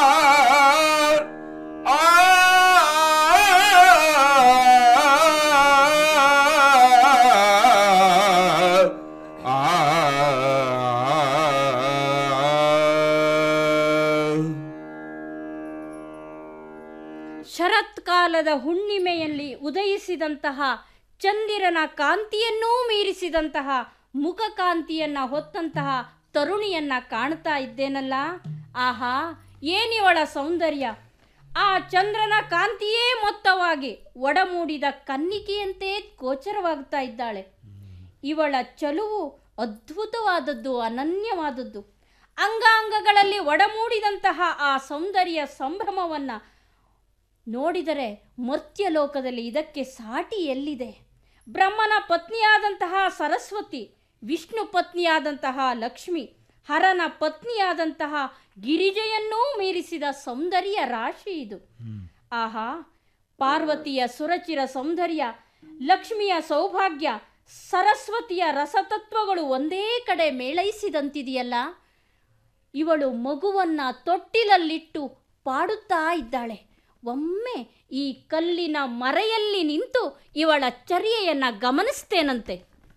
ಶರತ್ಕಾಲದ ಹುಣ್ಣಿಮೆಯಲ್ಲಿ ಉದಯಿಸಿದಂತಹ ಚಂದಿರನ ಕಾಂತಿಯನ್ನೂ ಮೀರಿಸಿದಂತಹ ಮುಖಕಾಂತಿಯನ್ನ ಹೊತ್ತಂತಹ ತರುಣಿಯನ್ನ ಕಾಣ್ತಾ ಇದ್ದೇನಲ್ಲ ಆಹಾ ಏನಿವಳ ಸೌಂದರ್ಯ ಆ ಚಂದ್ರನ ಕಾಂತಿಯೇ ಮೊತ್ತವಾಗಿ ಒಡಮೂಡಿದ ಕನ್ನಿಕೆಯಂತೆ ಗೋಚರವಾಗ್ತಾ ಇದ್ದಾಳೆ ಇವಳ ಚಲುವು ಅದ್ಭುತವಾದದ್ದು ಅನನ್ಯವಾದದ್ದು ಅಂಗಾಂಗಗಳಲ್ಲಿ ಒಡಮೂಡಿದಂತಹ ಆ ಸೌಂದರ್ಯ ಸಂಭ್ರಮವನ್ನು ನೋಡಿದರೆ ಮರ್ತ್ಯಲೋಕದಲ್ಲಿ ಇದಕ್ಕೆ ಸಾಟಿ ಎಲ್ಲಿದೆ ಬ್ರಹ್ಮನ ಪತ್ನಿಯಾದಂತಹ ಸರಸ್ವತಿ ವಿಷ್ಣು ಪತ್ನಿಯಾದಂತಹ ಲಕ್ಷ್ಮಿ ಹರನ ಪತ್ನಿಯಾದಂತಹ ಗಿರಿಜೆಯನ್ನೂ ಮೀರಿಸಿದ ಸೌಂದರ್ಯ ರಾಶಿ ಇದು ಆಹಾ ಪಾರ್ವತಿಯ ಸುರಚಿರ ಸೌಂದರ್ಯ ಲಕ್ಷ್ಮಿಯ ಸೌಭಾಗ್ಯ ಸರಸ್ವತಿಯ ರಸತತ್ವಗಳು ಒಂದೇ ಕಡೆ ಮೇಳೈಸಿದಂತಿದೆಯಲ್ಲ ಇವಳು ಮಗುವನ್ನ ತೊಟ್ಟಿಲಲ್ಲಿಟ್ಟು ಪಾಡುತ್ತಾ ಇದ್ದಾಳೆ ಒಮ್ಮೆ ಈ ಕಲ್ಲಿನ ಮರೆಯಲ್ಲಿ ನಿಂತು ಇವಳ ಚರ್ಯೆಯನ್ನ ಗಮನಿಸ್ತೇನಂತೆ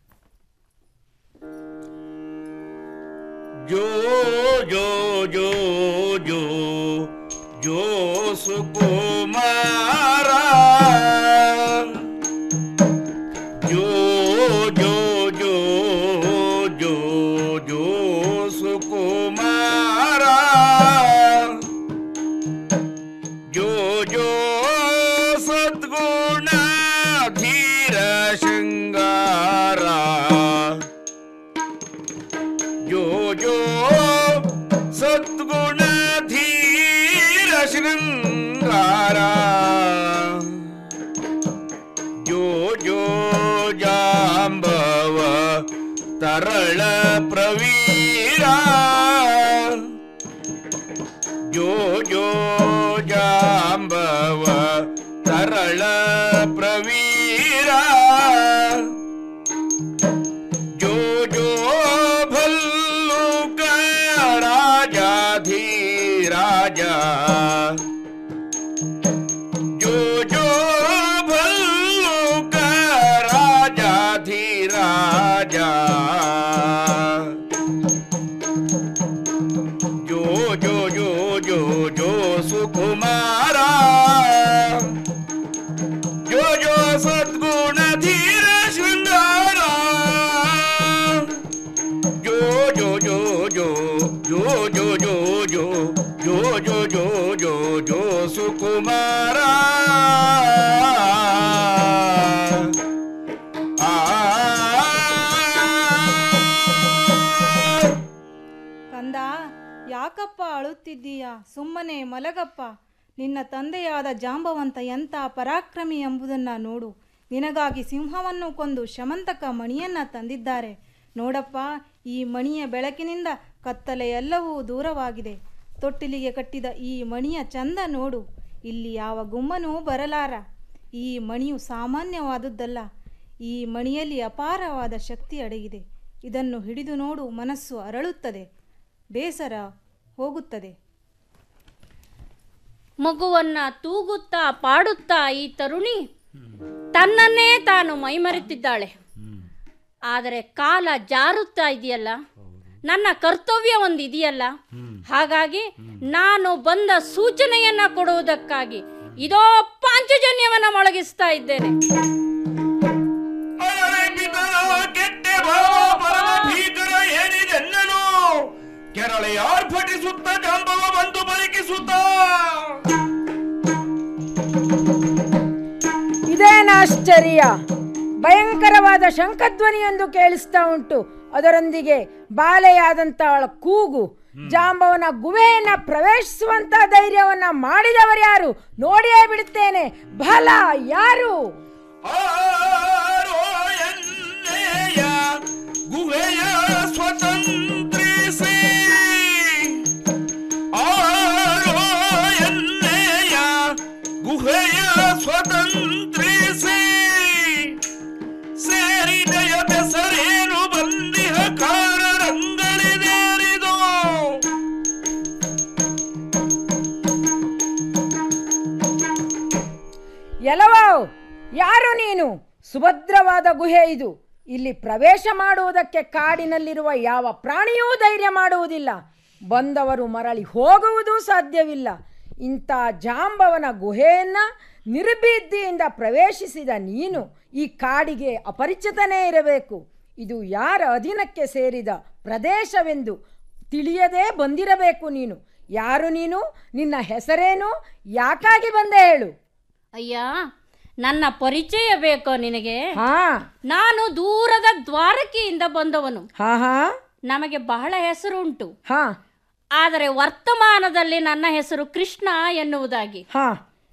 ಜೋ ಜೋ ಜೋ ಜೋ ಜೋ ಸುಕುಮಾರ ಜೋ ಜೋ ಜೋ ಜೋ ಜೋ ಸುಕುಮಾರ ಜೋ ಜೋ ಸದ್ಗುಣ ಧೀರ ಶೃಂಗಾರ ಜೋ ಜೋ ಸದ್ಗುಣ ಧೀರ ಶೃಂಗಾರ ಜೋ ಜೋ ಜಾಂಬವ ತರಳ ಪ್ರವೀರ ಜೋ ಜೋ ಜಾಂಬವ ತರಳ ಪ್ರವೀರ ಜೋ ಜೋ ಭಲ್ಲುಕ ರಾಜಾಧೀರಾಜ ಜೋ ಜೋ ಭಲ್ಲುಕ ರಾಜಾಧೀರಾಜ ಜೋ ಜೋ ಜೋ ಜೋ ಜೋ ಸುಕುಮಾರ ಜೋ ಜೋ ಸದ್ಗುಣ ಧೀರ ಶೃಂಗಾರ ಜೋ ಜೋ ಜೋ ಜೋ ಜೋ ಜೋ ಜೋ ಜೋ ಜೋ ಜೋ ಜೋ ಜೋ ಜೋ ಸುಕುಮಾರ ಕಂದ ಯಾಕಪ್ಪ ಅಳುತ್ತಿದ್ದೀಯ ಸುಮ್ಮನೆ ಮಲಗಪ್ಪ ನಿನ್ನ ತಂದೆಯಾದ ಜಾಂಬವಂತ ಎಂಥ ಪರಾಕ್ರಮಿ ಎಂಬುದನ್ನು ನೋಡು ನಿನಗಾಗಿ ಸಿಂಹವನ್ನು ಕೊಂದು ಶಮಂತಕ ಮಣಿಯನ್ನ ತಂದಿದ್ದಾರೆ ನೋಡಪ್ಪ ಈ ಮಣಿಯ ಬೆಳಕಿನಿಂದ ಕತ್ತಲೆ ಎಲ್ಲವೂ ದೂರವಾಗಿದೆ ತೊಟ್ಟಿಲಿಗೆ ಕಟ್ಟಿದ ಈ ಮಣಿಯ ಚಂದ ನೋಡು ಇಲ್ಲಿ ಯಾವ ಗುಮ್ಮನೂ ಬರಲಾರ ಈ ಮಣಿಯು ಸಾಮಾನ್ಯವಾದುದ್ದಲ್ಲ ಈ ಮಣಿಯಲ್ಲಿ ಅಪಾರವಾದ ಶಕ್ತಿ ಅಡಗಿದೆ ಇದನ್ನು ಹಿಡಿದು ನೋಡು ಮನಸ್ಸು ಅರಳುತ್ತದೆ ಬೇಸರ ಹೋಗುತ್ತದೆ ಮಗುವನ್ನ ತೂಗುತ್ತಾ ಪಾಡುತ್ತಾ ಈ ತರುಣಿ ತನ್ನನ್ನೇ ತಾನು ಮೈಮರೆತಿದ್ದಾಳೆ ಆದರೆ ಕಾಲ ಜಾರುತ್ತಾ ಇದೆಯಲ್ಲ ನನ್ನ ಕರ್ತವ್ಯ ಒಂದು ಇದೆಯಲ್ಲ ಹಾಗಾಗಿ ನಾನು ಬಂದ ಸೂಚನೆಯನ್ನ ಕೊಡುವುದಕ್ಕಾಗಿ ಇದೋ ಪಾಂಚಜನ್ಯವನ್ನ ಮೊಳಗಿಸ್ತಾ ಇದ್ದೇನೆ ಕೆಟ್ಟೆ ಭಾವ ಪರಮ ಭೀಕರ ಏನಿದೆನ್ನನು ಕೆರಳೆ ಆರ್ಭಟಿಸುತ್ತ ಜಾಂಬವ ಬಂದು ಬಲಿಕಿಸುತ್ತ ಇದೇನಾಶ್ಚರ್ಯ ಭಯಂಕರವಾದ ಶಂಖಧ್ವನಿಯೊಂದು ಕೇಳಿಸ್ತಾ ಉಂಟು ಅದರೊಂದಿಗೆ ಬಾಲೆಯಾದಂತ ಅವಳ ಕೂಗು ಜಾಂಬವನ ಗುಹೆಯನ್ನ ಪ್ರವೇಶಿಸುವಂತ ಧೈರ್ಯವನ್ನ ಮಾಡಿದವರು ಯಾರು ನೋಡಿಯೇ ಬಿಡುತ್ತೇನೆ ಬಲ ಯಾರು ಗುಹೆಯ ಸ್ವತಂತ್ರಿಸಿ ಆರೋ ಎನ್ನೆಯ ಗುಹೆಯ ಸ್ವತಂತ್ರಿಸಿ ಸೇರಿದೆಯ ಬೆಸರೇನು ಬಂದಿಹ ಕಾರಣಗಳಿದೇರಿದು ಎಲವೋ ಯಾರು ನೀನು ಸುಭದ್ರವಾದ ಗುಹೆ ಇದು ಇಲ್ಲಿ ಪ್ರವೇಶ ಮಾಡುವುದಕ್ಕೆ ಕಾಡಿನಲ್ಲಿರುವ ಯಾವ ಪ್ರಾಣಿಯೂ ಧೈರ್ಯ ಮಾಡುವುದಿಲ್ಲ ಬಂದವರು ಮರಳಿ ಹೋಗುವುದೂ ಸಾಧ್ಯವಿಲ್ಲ ಇಂಥ ಜಾಂಬವನ ಗುಹೆಯನ್ನ ನಿರ್ಭೀತಿಯಿಂದ ಪ್ರವೇಶಿಸಿದ ನೀನು ಈ ಕಾಡಿಗೆ ಅಪರಿಚಿತನೇ ಇರಬೇಕು ಇದು ಯಾರ ಅಧೀನಕ್ಕೆ ಸೇರಿದ ಪ್ರದೇಶವೆಂದು ತಿಳಿಯದೇ ಬಂದಿರಬೇಕು ನೀನು ಯಾರು ನೀನು ನಿನ್ನ ಹೆಸರೇನು ಯಾಕಾಗಿ ಬಂದೆ ಹೇಳು ಅಯ್ಯ ನನ್ನ ಪರಿಚಯ ಬೇಕೋ ನಿನಗೆ ಹಾ ನಾನು ದೂರದ ದ್ವಾರಕೆಯಿಂದ ಬಂದವನು ಹಾ ಹಾ ನಮಗೆ ಬಹಳ ಹೆಸರುಂಟು ಹಾ ಆದರೆ ವರ್ತಮಾನದಲ್ಲಿ ನನ್ನ ಹೆಸರು ಕೃಷ್ಣ ಎನ್ನುವುದಾಗಿ ಹಾ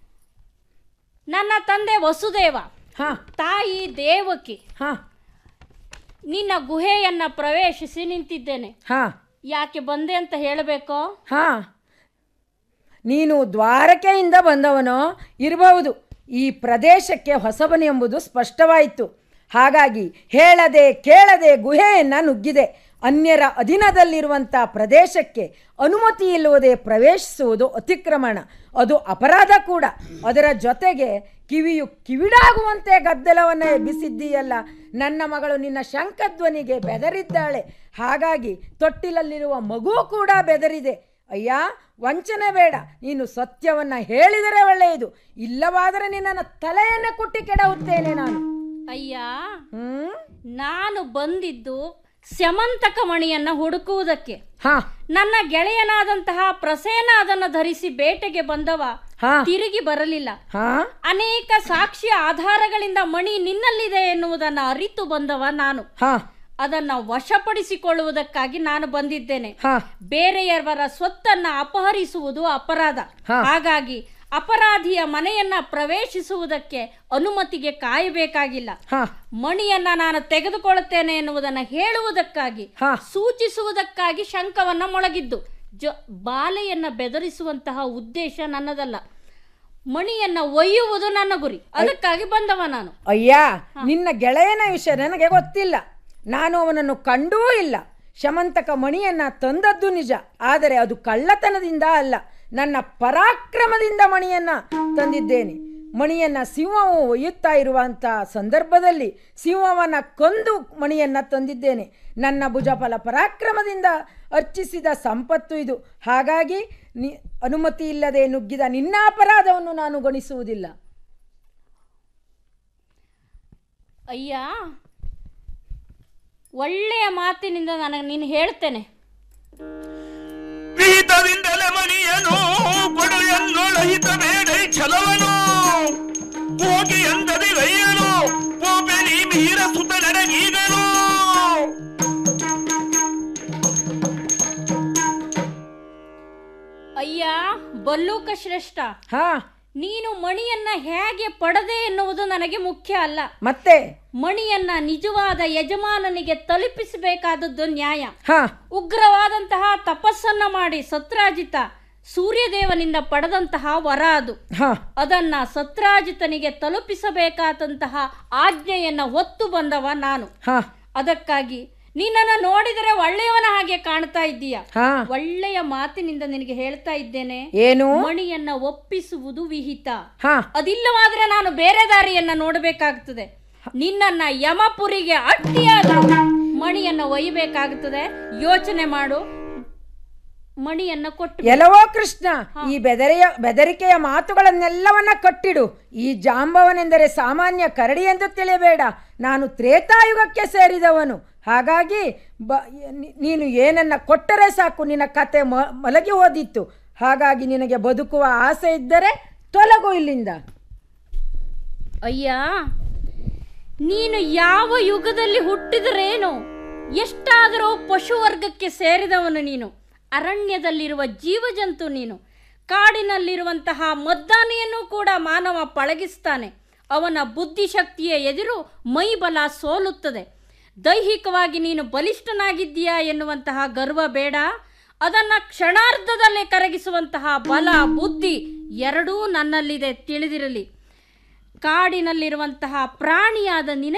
ನನ್ನ ತಂದೆ ವಸುದೇವ ಹಾ ತಾಯಿ ದೇವಕಿ ಹಾ ನಿನ್ನ ಗುಹೆಯನ್ನ ಪ್ರವೇಶಿಸಿ ನಿಂತಿದ್ದೇನೆ ಹಾ ಯಾಕೆ ಬಂದೆ ಅಂತ ಹೇಳಬೇಕೋ ಹಾ ನೀನು ದ್ವಾರಕೆಯಿಂದ ಬಂದವನೋ ಇರಬಹುದು ಈ ಪ್ರದೇಶಕ್ಕೆ ಹೊಸಬನು ಎಂಬುದು ಸ್ಪಷ್ಟವಾಯಿತು ಹಾಗಾಗಿ ಹೇಳದೆ ಕೇಳದೆ ಗುಹೆಯನ್ನು ನುಗ್ಗಿದೆ ಅನ್ಯರ ಅಧೀನದಲ್ಲಿರುವಂಥ ಪ್ರದೇಶಕ್ಕೆ ಅನುಮತಿ ಇಲ್ಲದೆ ಪ್ರವೇಶಿಸುವುದು ಅತಿಕ್ರಮಣ ಅದು ಅಪರಾಧ ಕೂಡ ಅದರ ಜೊತೆಗೆ ಕಿವಿಯು ಕಿವಿಡಾಗುವಂತೆ ಗದ್ದಲವನ್ನು ಎಬ್ಬಿಸಿದ್ದೀಯಲ್ಲ ನನ್ನ ಮಗಳು ನಿನ್ನ ಶಂಖಧ್ವನಿಗೆ ಬೆದರಿದ್ದಾಳೆ ಹಾಗಾಗಿ ತೊಟ್ಟಿಲಲ್ಲಿರುವ ಮಗು ಕೂಡ ಬೆದರಿದೆ ಅಯ್ಯ ವಂಚನೆ ಬೇಡ ನೀನು ಸತ್ಯವನ್ನ ಹೇಳಿದರೆ ಒಳ್ಳೆಯದು ಇಲ್ಲವಾದರೆ ನಿನ್ನನ್ನು ತಲೆಯನ್ನು ಕುಟ್ಟಿ ಕೆಡಹುತ್ತೇನೆ ನಾನು ಅಯ್ಯ ನಾನು ಬಂದಿದ್ದು ಸ್ಯಮಂತಕ ಮಣಿಯನ್ನ ಹುಡುಕುವುದಕ್ಕೆ ನನ್ನ ಗೆಳೆಯನಾದಂತಹ ಪ್ರಸೇನ ಅದನ್ನು ಧರಿಸಿ ಬೇಟೆಗೆ ಬಂದವ ತಿರುಗಿ ಬರಲಿಲ್ಲ ಅನೇಕ ಸಾಕ್ಷಿ ಆಧಾರಗಳಿಂದ ಮಣಿ ನಿನ್ನಲ್ಲಿದೆ ಎನ್ನುವುದನ್ನು ಅರಿತು ಬಂದವ ನಾನು ಅದನ್ನ ವಶಪಡಿಸಿಕೊಳ್ಳುವುದಕ್ಕಾಗಿ ನಾನು ಬಂದಿದ್ದೇನೆ ಬೇರೆಯವರ ಸ್ವತ್ತನ್ನ ಅಪಹರಿಸುವುದು ಅಪರಾಧ ಹಾಗಾಗಿ ಅಪರಾಧಿಯ ಮನೆಯನ್ನ ಪ್ರವೇಶಿಸುವುದಕ್ಕೆ ಅನುಮತಿಗೆ ಕಾಯಬೇಕಾಗಿಲ್ಲ ಮಣಿಯನ್ನ ನಾನು ತೆಗೆದುಕೊಳ್ಳುತ್ತೇನೆ ಎನ್ನುವುದನ್ನ ಹೇಳುವುದಕ್ಕಾಗಿ ಸೂಚಿಸುವುದಕ್ಕಾಗಿ ಶಂಕವನ್ನ ಮೊಳಗಿದ್ದು ಜೊ ಬಾಲೆಯನ್ನ ಬೆದರಿಸುವಂತಹ ಉದ್ದೇಶ ನನ್ನದಲ್ಲ ಮಣಿಯನ್ನ ಒಯ್ಯುವುದು ನನ್ನ ಗುರಿ ಅದಕ್ಕಾಗಿ ಬಂದವ ನಾನು ಅಯ್ಯ ನಿನ್ನ ಗೆಳೆಯನ ವಿಷಯ ನನಗೆ ಗೊತ್ತಿಲ್ಲ ನಾನು ಅವನನ್ನು ಕಂಡೂ ಇಲ್ಲ ಶಮಂತಕ ಮಣಿಯನ್ನ ತಂದದ್ದು ನಿಜ ಆದರೆ ಅದು ಕಳ್ಳತನದಿಂದ ಅಲ್ಲ ನನ್ನ ಪರಾಕ್ರಮದಿಂದ ಮಣಿಯನ್ನ ತಂದಿದ್ದೇನೆ ಮಣಿಯನ್ನ ಸಿಂಹವು ಒಯ್ಯುತ್ತಾ ಇರುವಂಥ ಸಂದರ್ಭದಲ್ಲಿ ಸಿಂಹವನ್ನ ಕೊಂದು ಮಣಿಯನ್ನ ತಂದಿದ್ದೇನೆ ನನ್ನ ಭುಜಫಲ ಪರಾಕ್ರಮದಿಂದ ಅರ್ಚಿಸಿದ ಸಂಪತ್ತು ಇದು ಹಾಗಾಗಿ ನಿ ಅನುಮತಿ ಇಲ್ಲದೆ ನುಗ್ಗಿದ ನಿನ್ನ ಅಪರಾಧವನ್ನು ನಾನು ಗಣಿಸುವುದಿಲ್ಲ ಅಯ್ಯ ಒಳ್ಳೆಯ ಮಾತಿನಿಂದ ನನಗೆ ನೀನು ಹೇಳ್ತೇನೆ ವಿಹಿತದಿಂದಲೇ ಮಣಿಯನು ಕೊಡು ಎನ್ನೊಳಹಿತ ಬೇಡ ಛಲವನು ಹೋಗಿ ಎಂದದಿ ಗೈಯನು ಪೋಪೆ ನೀ ಮೀರ ಸುತ ನಡೆಗೀಗನು ಅಯ್ಯ ಬಲ್ಲೂಕ ಶ್ರೇಷ್ಠ ಹಾ ನೀನು ಮಣಿಯನ್ನ ಹೇಗೆ ಪಡೆದೆ ಎನ್ನುವುದು ನನಗೆ ಮುಖ್ಯ ಅಲ್ಲ ಮತ್ತೆ ಮಣಿಯನ್ನ ನಿಜವಾದ ಯಜಮಾನನಿಗೆ ತಲುಪಿಸಬೇಕಾದದ್ದು ನ್ಯಾಯ ಹಾ ಉಗ್ರವಾದಂತಹ ತಪಸ್ಸನ್ನ ಮಾಡಿ ಸತ್ರಾಜಿತ ಸೂರ್ಯದೇವನಿಂದ ಪಡೆದಂತಹ ವರ ಅದು ಹಾ ಅದನ್ನ ಸತ್ರಾಜಿತನಿಗೆ ತಲುಪಿಸಬೇಕಾದಂತಹ ಆಜ್ಞೆಯನ್ನ ಹೊತ್ತು ಬಂದವ ನಾನು ಹಾ ಅದಕ್ಕಾಗಿ ನಿನ್ನನ್ನು ನೋಡಿದರೆ ಒಳ್ಳೆಯವನ ಹಾಗೆ ಕಾಣ್ತಾ ಇದ್ದೀಯ ಹಾ. ಒಳ್ಳೆಯ ಮಾತಿನಿಂದ ನಿನಗೆ ಹೇಳ್ತಾ ಇದ್ದೇನೆ ಏನು? ಮಣಿಯನ್ನ ಒಪ್ಪಿಸುವುದು ವಿಹಿತ ಹಾ ಅದಿಲ್ಲವಾದ್ರೆ ನಾನು ಬೇರೆ ದಾರಿಯನ್ನ ನೋಡಬೇಕಾಗ್ತದೆ ನಿನ್ನನ್ನ ಯಮಪುರಿಗೆ ಅಟ್ಟಿಯಾದರೂ ಮಣಿಯನ್ನ ಒಯ್ಯಬೇಕಾಗುತ್ತದೆ ಯೋಚನೆ ಮಾಡು ಮಣಿಯನ್ನ ಕೊಟ್ಟು ಎಲ್ಲವೋ ಕೃಷ್ಣ ಈ ಬೆದರಿಯ ಬೆದರಿಕೆಯ ಮಾತುಗಳನ್ನೆಲ್ಲವನ್ನ ಕಟ್ಟಿಡು ಈ ಜಾಂಬವನೆಂದರೆ ಸಾಮಾನ್ಯ ಕರಡಿ ಎಂದು ತಿಳಿಯಬೇಡ ನಾನು ತ್ರೇತಾಯುಗಕ್ಕೆ ಸೇರಿದವನು ಹಾಗಾಗಿ ಬ ನಿ- ನೀನು ಏನನ್ನ ಕೊಟ್ಟರೆ ಸಾಕು ನಿನ್ನ ಕತೆ ಮ ಮಲಗಿ ಹೋದಿತ್ತು ಹಾಗಾಗಿ ನಿನಗೆ ಬದುಕುವ ಆಸೆ ಇದ್ದರೆ ತೊಲಗು ಇಲ್ಲಿಂದ ಅಯ್ಯ ನೀನು ಯಾವ ಯುಗದಲ್ಲಿ ಹುಟ್ಟಿದರೇನು ಎಷ್ಟಾದರೂ ಪಶುವರ್ಗಕ್ಕೆ ಸೇರಿದವನು ನೀನು ಅರಣ್ಯದಲ್ಲಿರುವ ಜೀವಜಂತು ನೀನು ಕಾಡಿನಲ್ಲಿರುವಂತಹ ಮದ್ದಾನೆಯನ್ನು ಕೂಡ ಮಾನವ ಪಳಗಿಸ್ತಾನೆ ಅವನ ಬುದ್ಧಿಶಕ್ತಿಯ ಎದುರು ಮೈಬಲ ಸೋಲುತ್ತದೆ ದೈಹಿಕವಾಗಿ ನೀನು ಬಲಿಷ್ಠನಾಗಿದ್ದೀಯಾ ಎನ್ನುವಂತಹ ಗರ್ವ ಬೇಡ ಅದನ್ನು ಕ್ಷಣಾರ್ಧದಲ್ಲೇ ಕರಗಿಸುವಂತಹ ಬಲ ಬುದ್ಧಿ ಎರಡೂ ನನ್ನಲ್ಲಿದೆ ತಿಳಿದಿರಲಿ ಕಾಡಿನಲ್ಲಿರುವಂತಹ ಪ್ರಾಣಿಯಾದ ನಿನಗೆ